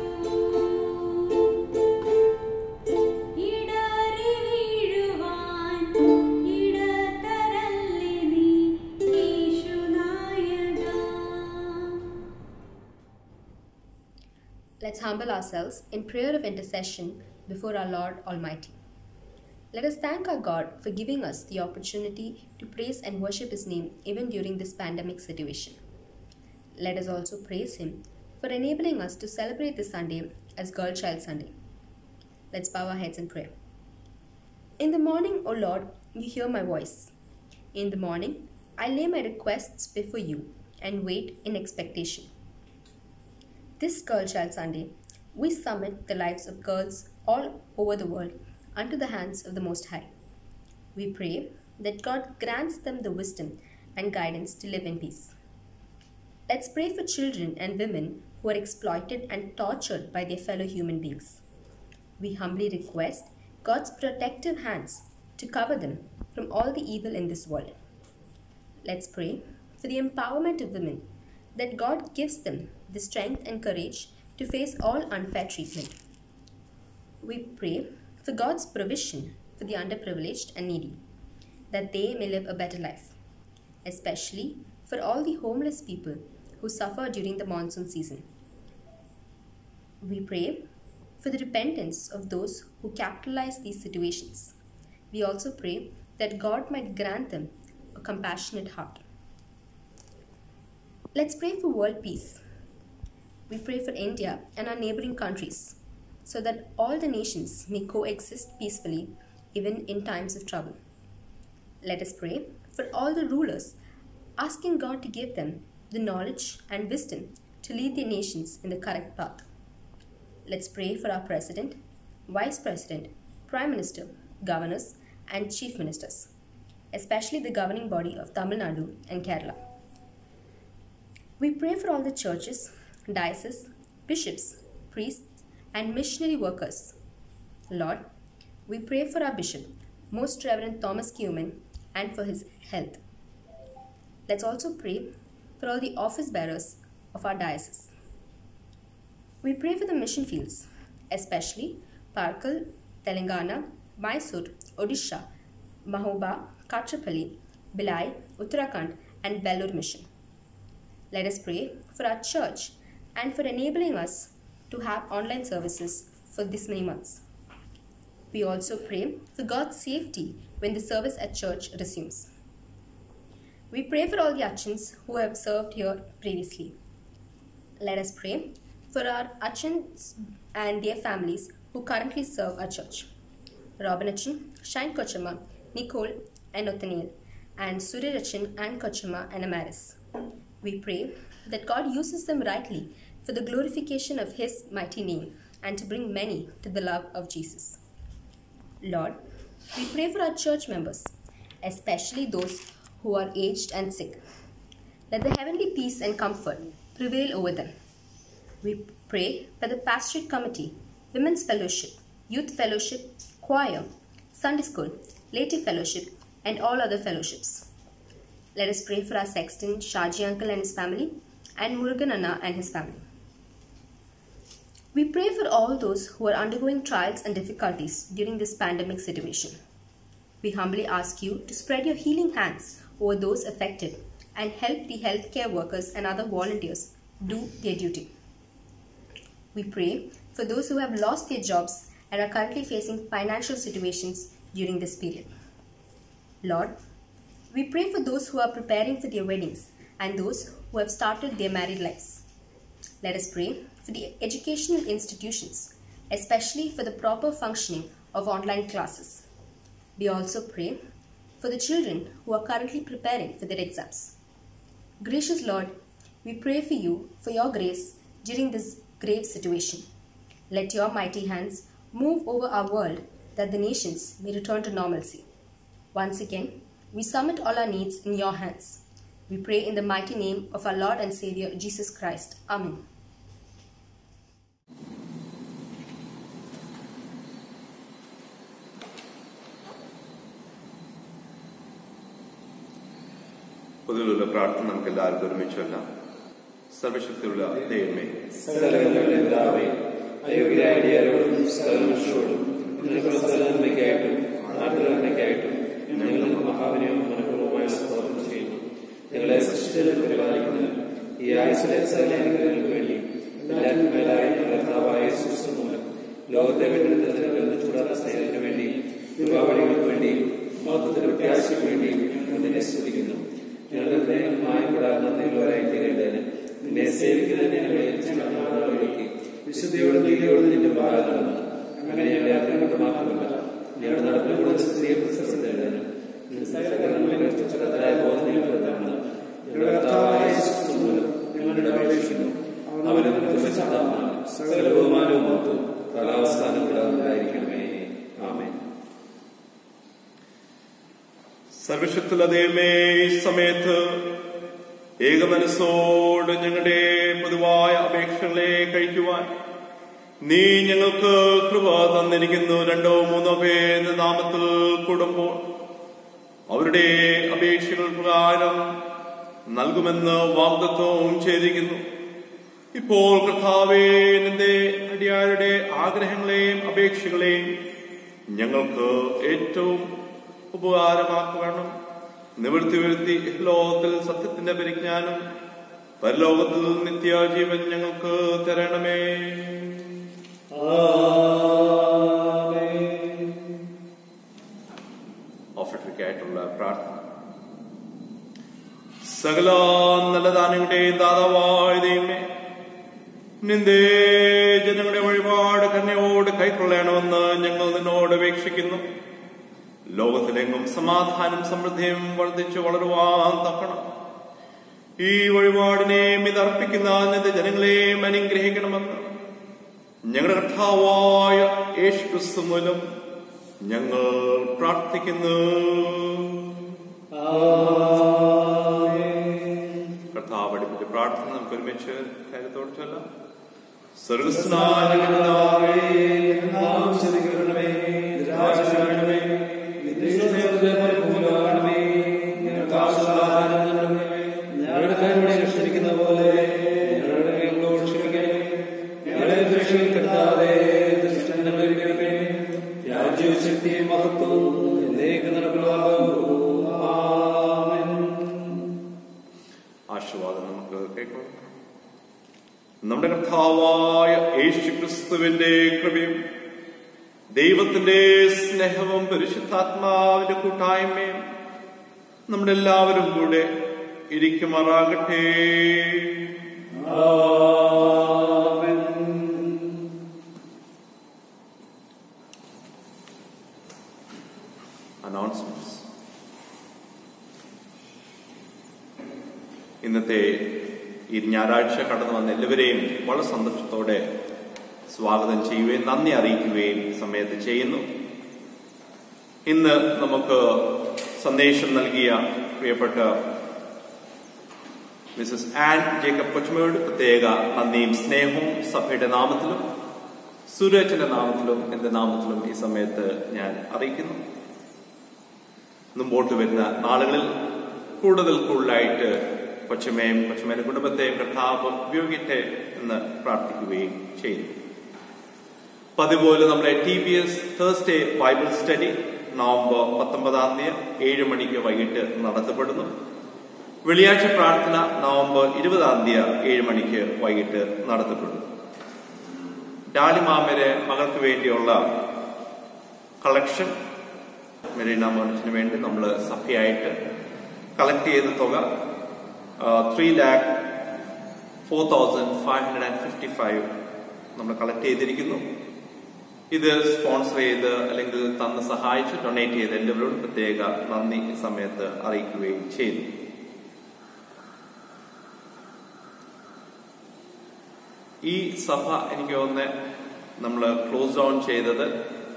ഇടറി വീഴുവാൻ ഇടതരല്ലേ നീ യേശുനായക Let's humble ourselves in prayer of intercession before our Lord Almighty. Let us thank our God for giving us the opportunity to praise and worship His name even during this pandemic situation. Let us also praise Him for enabling us to celebrate this Sunday as Girl Child Sunday. Let's bow our heads in prayer. In the morning, O Lord, you hear my voice. In the morning, I lay my requests before you and wait in expectation. This Girl Child Sunday, we submit the lives of girls all over the world unto the hands of the Most High. We pray that God grants them the wisdom and guidance to live in peace. Let's pray for children and women who are exploited and tortured by their fellow human beings. we humbly request God's protective hands to cover them from all the evil in this world. Let's pray for the empowerment of women, that God gives them the strength and courage to face all unfair treatment. We pray for God's provision for the underprivileged and needy, that they may live a better life, especially for all the homeless people who suffer during the monsoon season. We pray for the repentance of those who capitalize these situations. We also pray that God might grant them a compassionate heart. Let's pray for world peace. We pray for India and our neighboring countries so that all the nations may coexist peacefully even in times of trouble. Let us pray for all the rulers, asking God to give them the knowledge and wisdom to lead their nations in the correct path. Let's pray for our President, Vice President, Prime Minister, Governors, and Chief Ministers, especially the governing body of Tamil Nadu and Kerala. We pray for all the churches, dioceses, bishops, priests, and missionary workers. Lord, we pray for our bishop, Most Reverend Thomas Kuhlman, and for his health. Let's also pray for all the office bearers of our diocese. We pray for the mission fields, especially Parkal, Telangana, Mysore, Odisha, Mahoba, Katrapalli, Bilai, Uttarakhand, and Bellur mission. Let us pray for our church and for enabling us to have online services for this many months. We also pray for God's safety when the service at church resumes. We pray for all the Achins who have served here previously. Let us pray for our Achins and their families who currently serve our church. Robin Achin, Shine Kochama, Nicole, and Othaniel, and Surya Achin and Kochama and Amaris. We pray that God uses them rightly for the glorification of His mighty name and to bring many to the love of Jesus. Lord, we pray for our church members, especially those who are aged and sick. Let the heavenly peace and comfort prevail over them. We pray for the pastorate committee, women's fellowship, youth fellowship, choir, Sunday school, laity fellowship, and all other fellowships. Let us pray for our sexton, Shaji uncle and his family, and Murugan Anna and his family. We pray for all those who are undergoing trials and difficulties during this pandemic situation. We humbly ask you to spread your healing hands over those affected and help the healthcare workers and other volunteers do their duty. We pray for those who have lost their jobs and are currently facing financial situations during this period. Lord, we pray for those who are preparing for their weddings and those who have started their married lives. Let us pray for the educational institutions, especially for the proper functioning of online classes. We also pray for the children who are currently preparing for their exams. Gracious Lord, we pray for you for your grace during this grave situation. Let your mighty hands move over our world that the nations may return to normalcy. Once again, we submit all our needs in your hands. We pray in the mighty name of our Lord and Savior Jesus Christ. Amen. പൊതുവിലുള്ള പ്രാർത്ഥന നമുക്ക് എല്ലാവർക്കും ഒരുമിച്ച് വല്ലാം സർവശക്തിയുള്ള ദൈവമേ സകലങ്ങളുടെ പിതാവേ അയോഗ്യരായ അടിയാരോടും സകല മനുഷ്യരോടും നിനക്കുള്ള സ്ഥലനന്മയ്ക്കായിട്ടും നാട്ടുനന്മയ്ക്കായിട്ടും ഞങ്ങൾ മഹാവിനെയും മനഃപൂർവ്വമായ സ്തോത്രം ചെയ്യുന്നു ഞങ്ങളെ സൃഷ്ടിച്ചതിൽ പരിപാലിക്കുന്ന ഈ ആയുസിലെ സകല അനുഗ്രഹങ്ങൾക്ക് വേണ്ടി എല്ലാവർക്കും മേലായ ഞങ്ങളുടെ കർത്താവായ യേശുക്രിസ്തു മൂലം ലോകത്തെ വീണ്ടെടുത്തതിന് വരുന്ന ചൂടാത്ത സ്നേഹത്തിന് വേണ്ടി ദുർഭാവളികൾക്ക് വേണ്ടി മഹത്വത്തിന്റെ പ്രത്യാശയ്ക്ക് വേണ്ടി ഞങ്ങൾ നിന്നെ സ്തുതിക്കുന്നു ഞങ്ങളുടെ ഹൃദയങ്ങൾ മായപ്പെടാൻ നന്ദിയുള്ളവരായി തീരേണ്ടതിന് നിന്നെ സേവിക്കുന്നതിന് ഞങ്ങളെ ഏൽപ്പിച്ച വിശുദ്ധിയോടും നീതിയോടും നിന്റെ ഭാഗം നടന്നു അങ്ങനെ ഞങ്ങളുടെ യാത്രകൾക്ക് മാത്രമല്ല ഞങ്ങളുടെ നടപ്പിലൂടെ സ്ത്രീയെ പ്രശസ്തരാണ് ചുരത്തരായ ബോധനയിൽ പെടുത്താണ് ഞങ്ങളുടെ കർത്താവായ യേശുക്രിസ്തു മൂലം ഞങ്ങളുടെ അപേക്ഷിക്കുന്നു അവന് കൃപചാതമാണ് സകല ബഹുമാനവും മഹത്വവും കാലാവസ്ഥാനം കൂടാതെ ഉണ്ടായിരിക്കണമേ ആമേൻ സർവശക്തുള്ള ദൈവമേ ഈ സമയത്ത് ഏകമനസ്സോട് ഞങ്ങളുടെ പൊതുവായ അപേക്ഷകളെ കഴിക്കുവാൻ നീ ഞങ്ങൾക്ക് കൃപ തന്നിരിക്കുന്നു രണ്ടോ മൂന്നോ പേര് നാമത്തിൽ കൂടുമ്പോൾ അവരുടെ അപേക്ഷകൾ പ്രകാരം നൽകുമെന്ന് വാഗ്ദത്വവും ചെയ്തിരിക്കുന്നു ഇപ്പോൾ കർത്താവേ നിന്റെ അടിയാരുടെ ആഗ്രഹങ്ങളെയും അപേക്ഷകളെയും ഞങ്ങൾക്ക് ഏറ്റവും ഉപകാരമാക്കണം നിവൃത്തി വരുത്തി ലോകത്തിൽ സത്യത്തിന്റെ പരിജ്ഞാനം പരലോകത്തിൽ നിത്യാജീവൻ ഞങ്ങൾക്ക് തരണമേ ഓഫറിക്കായിട്ടുള്ള പ്രാർത്ഥന സകല നല്ല ദാനങ്ങളുടെയും ദാതാവായ ദൈവമേ നിന്റെ ജനങ്ങളുടെ വഴിപാട് കന്യയോട് കൈക്കൊള്ളണമെന്ന് ഞങ്ങൾ നിന്നോട് അപേക്ഷിക്കുന്നു ലോകത്തിലെങ്ങും സമാധാനം സമൃദ്ധിയും വർദ്ധിച്ചു വളരുവാൻ തക്കണം ഈ വഴിപാടിനെയും ഇത് അർപ്പിക്കുന്ന നിന്റെ ജനങ്ങളെയും അനുഗ്രഹിക്കണമെന്ന് ഞങ്ങളുടെ കർത്താവായ യേശു ക്രിസ്തു മൂലം ഞങ്ങൾ പ്രാർത്ഥിക്കുന്നു കർത്താവ് പഠിപ്പിച്ച പ്രാർത്ഥന നമുക്ക് ഒരുമിച്ച് കാര്യത്തോട് ചൊല്ലാം സ്വർഗസ്നായ പിതാവേ, നിന്റെ നാമം സ്തുതിക്കപ്പെടണമേ, നിന്റെ രാജ്യം വരണമേ, നിന്റെ ഇഷ്ടം ഭൂലോകമേ, ഞങ്ങൾക്ക് ആവശ്യമുള്ള ഞങ്ങളുടെ കൈവിടെ രക്ഷിക്കുന്ന പോലെ ഞങ്ങളുടെ ഞങ്ങളോട് ക്ഷമിക്കണേ ഞങ്ങളെ ദൃഷ്ടിയിൽ കെട്ടാതെ ദുഷ്ടൻ ഞങ്ങളെ വിടുവിക്കണേ രാജ്യവും ശക്തിയും മഹത്വവും എന്നേക്ക് നടപ്പിലാകും ആമേൻ ആശീർവാദം നമുക്ക് കേൾക്കാം നമ്മുടെ കർത്താവായ യേശു ക്രിസ്തുവിന്റെ കൃപയും ദൈവത്തിന്റെ സ്നേഹവും പരിശുദ്ധാത്മാവിന്റെ കൂട്ടായ്മയും നമ്മുടെ എല്ലാവരും കൂടെ ഇരിക്കുമാറാകട്ടെ അനൗൺസ്മെന്റ്സ് ഇന്നത്തെ ഈ ഞായറാഴ്ച കടന്നു വന്ന എല്ലാവരെയും വളരെ സന്തോഷത്തോടെ സ്വാഗതം ചെയ്യുകയും നന്ദി അറിയിക്കുകയും സമയത്ത് ചെയ്യുന്നു ഇന്ന് നമുക്ക് സന്ദേശം നൽകിയ പ്രിയപ്പെട്ട മിസസ് ആൻ ജേക്കബ് കൊച്ചുമയോട് പ്രത്യേക നന്ദിയും സ്നേഹവും സഭയുടെ നാമത്തിലും സൂരജന്റെ നാമത്തിലും എന്റെ നാമത്തിലും ഈ സമയത്ത് ഞാൻ അറിയിക്കുന്നു മുമ്പോട്ട് വരുന്ന നാളുകളിൽ കൂടുതൽ കൂടുതലായിട്ട് കൊച്ചമ്മയും കൊച്ചമ്മയുടെ കുടുംബത്തെയും കർത്താവ് ഉപയോഗിക്കട്ടെ എന്ന് പ്രാർത്ഥിക്കുകയും ചെയ്യുന്നു പതിപോലെ നമ്മുടെ T B S Thursday Bible study November പത്തൊമ്പതാം തീയതി ഏഴ് മണിക്ക് വൈകിട്ട് നടത്തപ്പെടുന്നു വെള്ളിയാഴ്ച പ്രാർത്ഥന നവംബർ ഇരുപതാം തീയതി ഏഴ് മണിക്ക് വൈകിട്ട് നടത്തപ്പെടുന്നു ഡാലിമാമരെ മകൾക്ക് വേണ്ടിയുള്ള കളക്ഷൻ മെറീന മോനസിന് വേണ്ടി നമ്മൾ സഭയായിട്ട് കളക്ട് ചെയ്ത തുക three lakh four thousand five hundred and fifty five നമ്മൾ കളക്ട് ചെയ്തിരിക്കുന്നു ഇത് സ്പോൺസർ ചെയ്ത് അല്ലെങ്കിൽ തന്ന് സഹായിച്ച് ഡൊണേറ്റ് ചെയ്ത് എല്ലാവരോടും പ്രത്യേക നന്ദി ഈ സമയത്ത് അറിയിക്കുകയും ചെയ്യുന്നു ഈ സഭ എനിക്ക് തോന്നുന്നത് നമ്മൾ ക്ലോസ് ഡൗൺ ചെയ്തത്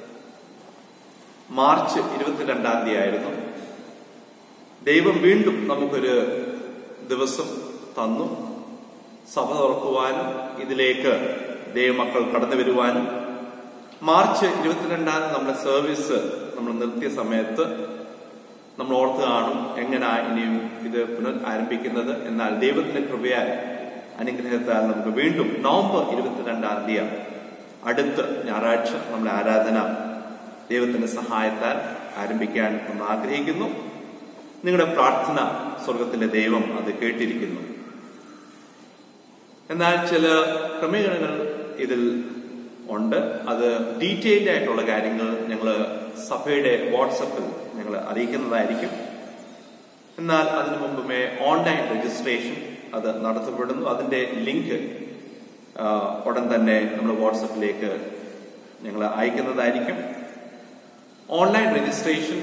മാർച്ച് ഇരുപത്തിരണ്ടാം തീയതി ആയിരുന്നു ദൈവം വീണ്ടും നമുക്കൊരു ദിവസം തന്നു സഭ തുറക്കുവാനും ഇതിലേക്ക് ദൈവമക്കൾ കടന്നു വരുവാനും മാർച്ച് ഇരുപത്തിരണ്ടാം നമ്മുടെ സർവീസ് നമ്മൾ നിർത്തിയ സമയത്ത് നമ്മൾ ഓർത്ത് കാണും എങ്ങനെ ഇനിയും ഇത് പുനർ ആരംഭിക്കുന്നത് എന്നാൽ ദൈവത്തിന്റെ കൃപയാൽ അനുഗ്രഹത്താൽ നമുക്ക് വീണ്ടും നവംബർ ഇരുപത്തിരണ്ടാം തീയതി അടുത്ത ഞായറാഴ്ച നമ്മുടെ ആരാധന ദൈവത്തിന്റെ സഹായത്താൽ ആരംഭിക്കാൻ നമ്മൾ ആഗ്രഹിക്കുന്നു നിങ്ങളുടെ പ്രാർത്ഥന സ്വർഗത്തിലെ ദൈവം അത് കേട്ടിരിക്കുന്നു എന്നാൽ ചില ക്രമീകരണങ്ങൾ ഇതിൽ ഉണ്ട് അത് ഡീറ്റെയിൽഡ് ആയിട്ടുള്ള കാര്യങ്ങൾ ഞങ്ങൾ സഭയുടെ വാട്സപ്പിൽ ഞങ്ങൾ അറിയിക്കുന്നതായിരിക്കും എന്നാൽ അതിനു മുമ്പേ ഓൺലൈൻ രജിസ്ട്രേഷൻ അത് നടത്തപ്പെടുന്നു അതിന്റെ ലിങ്ക് ഉടൻ തന്നെ നമ്മൾ വാട്സപ്പിലേക്ക് ഞങ്ങൾ അയക്കുന്നതായിരിക്കും ഓൺലൈൻ രജിസ്ട്രേഷൻ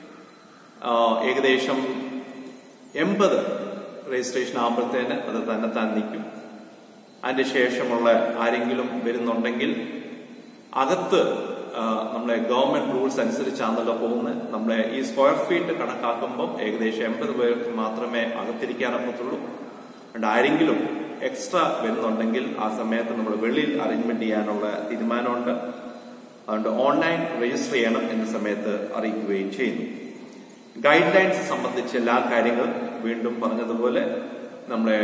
ഏകദേശം എൺപത് രജിസ്ട്രേഷൻ ആകുമ്പോഴത്തേന് അത് തന്നെ താൻ നിൽക്കും അതിന്റെ ശേഷമുള്ള ആരെങ്കിലും വരുന്നുണ്ടെങ്കിൽ അകത്ത് നമ്മളെ ഗവൺമെന്റ് റൂൾസ് അനുസരിച്ചാണല്ലോ പോകുന്നത് നമ്മളെ ഈ സ്ക്വയർ ഫീറ്റ് കണക്കാക്കുമ്പോൾ ഏകദേശം എൺപത് പേർക്ക് മാത്രമേ അകത്തിരിക്കാൻ ഒക്കത്തുള്ളൂ അതുകൊണ്ട് ആരെങ്കിലും എക്സ്ട്രാ വരുന്നുണ്ടെങ്കിൽ ആ സമയത്ത് നമ്മൾ വെളിയിൽ അറേഞ്ച്മെന്റ് ചെയ്യാനുള്ള തീരുമാനമുണ്ട് അതുകൊണ്ട് ഓൺലൈൻ രജിസ്റ്റർ ചെയ്യണം എന്ന സമയത്ത് അറിയിക്കുകയും ചെയ്യുന്നു ഗൈഡ് ലൈൻസ് സംബന്ധിച്ച എല്ലാ കാര്യങ്ങളും വീണ്ടും പറഞ്ഞതുപോലെ നമ്മളെ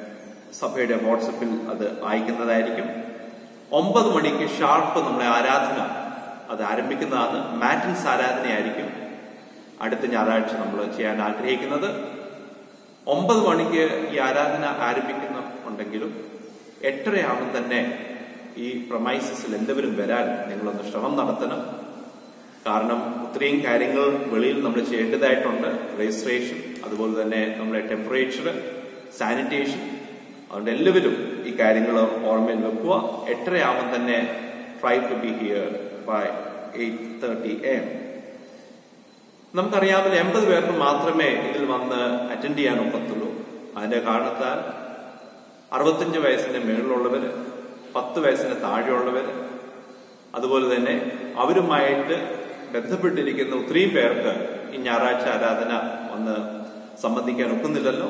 സഭയുടെ വാട്സപ്പിൽ അത് അയക്കുന്നതായിരിക്കും ഒമ്പത് മണിക്ക് ഷാർപ്പ് നമ്മളെ ആരാധന അത് ആരംഭിക്കുന്നതാണ് മാറ്റിൻസ് ആരാധനയായിരിക്കും അടുത്ത ഞായറാഴ്ച നമ്മൾ ചെയ്യാൻ ആഗ്രഹിക്കുന്നത് ഒമ്പത് മണിക്ക് ഈ ആരാധന ആരംഭിക്കുന്നുണ്ടെങ്കിലും എട്ടരയാകും തന്നെ ഈ പ്രമൈസസിൽ എല്ലാവരും വരാൻ നിങ്ങളൊന്ന് ശ്രമം നടത്തണം കാരണം ഇത്രയും കാര്യങ്ങൾ വെളിയിൽ നമ്മൾ ചെയ്യേണ്ടതായിട്ടുണ്ട് രജിസ്ട്രേഷൻ അതുപോലെ തന്നെ നമ്മുടെ ടെമ്പറേച്ചർ സാനിറ്റേഷൻ അതുകൊണ്ട് എല്ലാവരും ഈ കാര്യങ്ങൾ ഓർമ്മയിൽ വെക്കുക എട്ടരയാകുമ്പോൾ തന്നെ try to be here by eight thirty AM നമുക്കറിയാവുന്ന എൺപത് പേർക്ക് മാത്രമേ ഇതിൽ വന്ന് അറ്റൻഡ് ചെയ്യാൻ ഒക്കത്തുള്ളൂ അതിന്റെ കാരണത്താൽ അറുപത്തഞ്ച് വയസ്സിന്റെ മുകളിലുള്ളവര് പത്ത് വയസ്സിന് താഴെയുള്ളവര് അതുപോലെ തന്നെ അവരുമായിട്ട് ബന്ധപ്പെട്ടിരിക്കുന്ന ഒത്തിരിയും പേർക്ക് ഈ ഞായറാഴ്ച ആരാധന വന്ന് സംബന്ധിക്കാൻ ഒക്കുന്നില്ലല്ലോ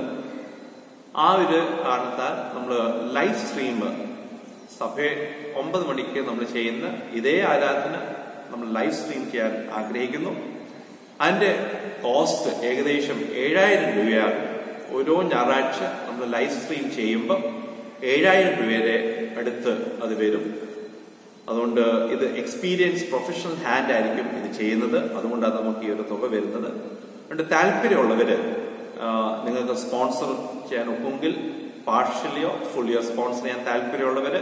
ആ ഒരു കാരണത്താൽ നമ്മൾ ലൈവ് സ്ട്രീം സഭയെ ഒമ്പത് മണിക്ക് നമ്മൾ ചെയ്യുന്ന ഇതേ ആരാധന നമ്മൾ ലൈവ് സ്ട്രീം ചെയ്യാൻ ആഗ്രഹിക്കുന്നു അതിന്റെ കോസ്റ്റ് ഏകദേശം ഏഴായിരം രൂപയാണ് ഓരോ ഞായറാഴ്ച നമ്മൾ ലൈവ് സ്ട്രീം ചെയ്യുമ്പോൾ ഏഴായിരം രൂപയുടെ അടുത്ത് അത് വരും അതുകൊണ്ട് ഇത് എക്സ്പീരിയൻസ് പ്രൊഫഷണൽ ഹാൻഡ് ആയിരിക്കും ഇത് ചെയ്യുന്നത് അതുകൊണ്ടാണ് നമുക്ക് ഈ ഒരു തുക വരുന്നത് അതുകൊണ്ട് താല്പര്യമുള്ളവര് ആ, നിങ്ങൾക്ക് സ്പോൺസർ ചെയ്യാൻ ഒക്കുമെങ്കിൽ പാർഷ്യലിയോ ഫുള്ളിയോ സ്പോൺസർ ചെയ്യാൻ താല്പര്യമുള്ളവര്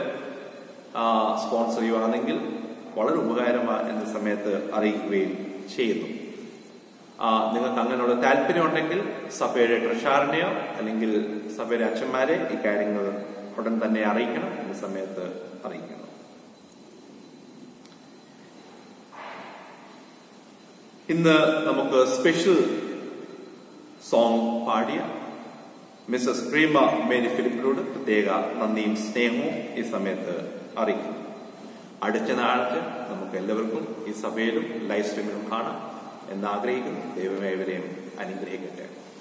സ്പോൺസർ ചെയ്യുവാണെങ്കിൽ വളരെ ഉപകാരമാണ് എന്ന സമയത്ത് അറിയിക്കുകയും ചെയ്യുന്നു ആ, നിങ്ങൾക്ക് അങ്ങനെയുള്ള താല്പര്യമുണ്ടെങ്കിൽ സഭയുടെ ട്രഷാറിനെയോ അല്ലെങ്കിൽ സഭയുടെ അച്ഛന്മാരെ ഈ കാര്യങ്ങൾ ഉടൻ തന്നെ അറിയിക്കണം എന്ന സമയത്ത് അറിയിക്കണം ഇന്ന് നമുക്ക് സ്പെഷ്യൽ സോങ് പാടിയ മിസസ് പ്രീമ മേരി ഫിലിപ്പിനോട് പ്രത്യേക നന്ദിയും സ്നേഹവും ഈ സമയത്ത് അറിയിക്കുന്നു അടുത്ത നാളത്ത് നമുക്ക് എല്ലാവർക്കും ഈ സഭയിലും ലൈവ് സ്ട്രീമിലും കാണാം എന്ന് ആഗ്രഹിക്കുന്നു ദൈവമേ ഇവരെയും അനുഗ്രഹിക്കട്ടെ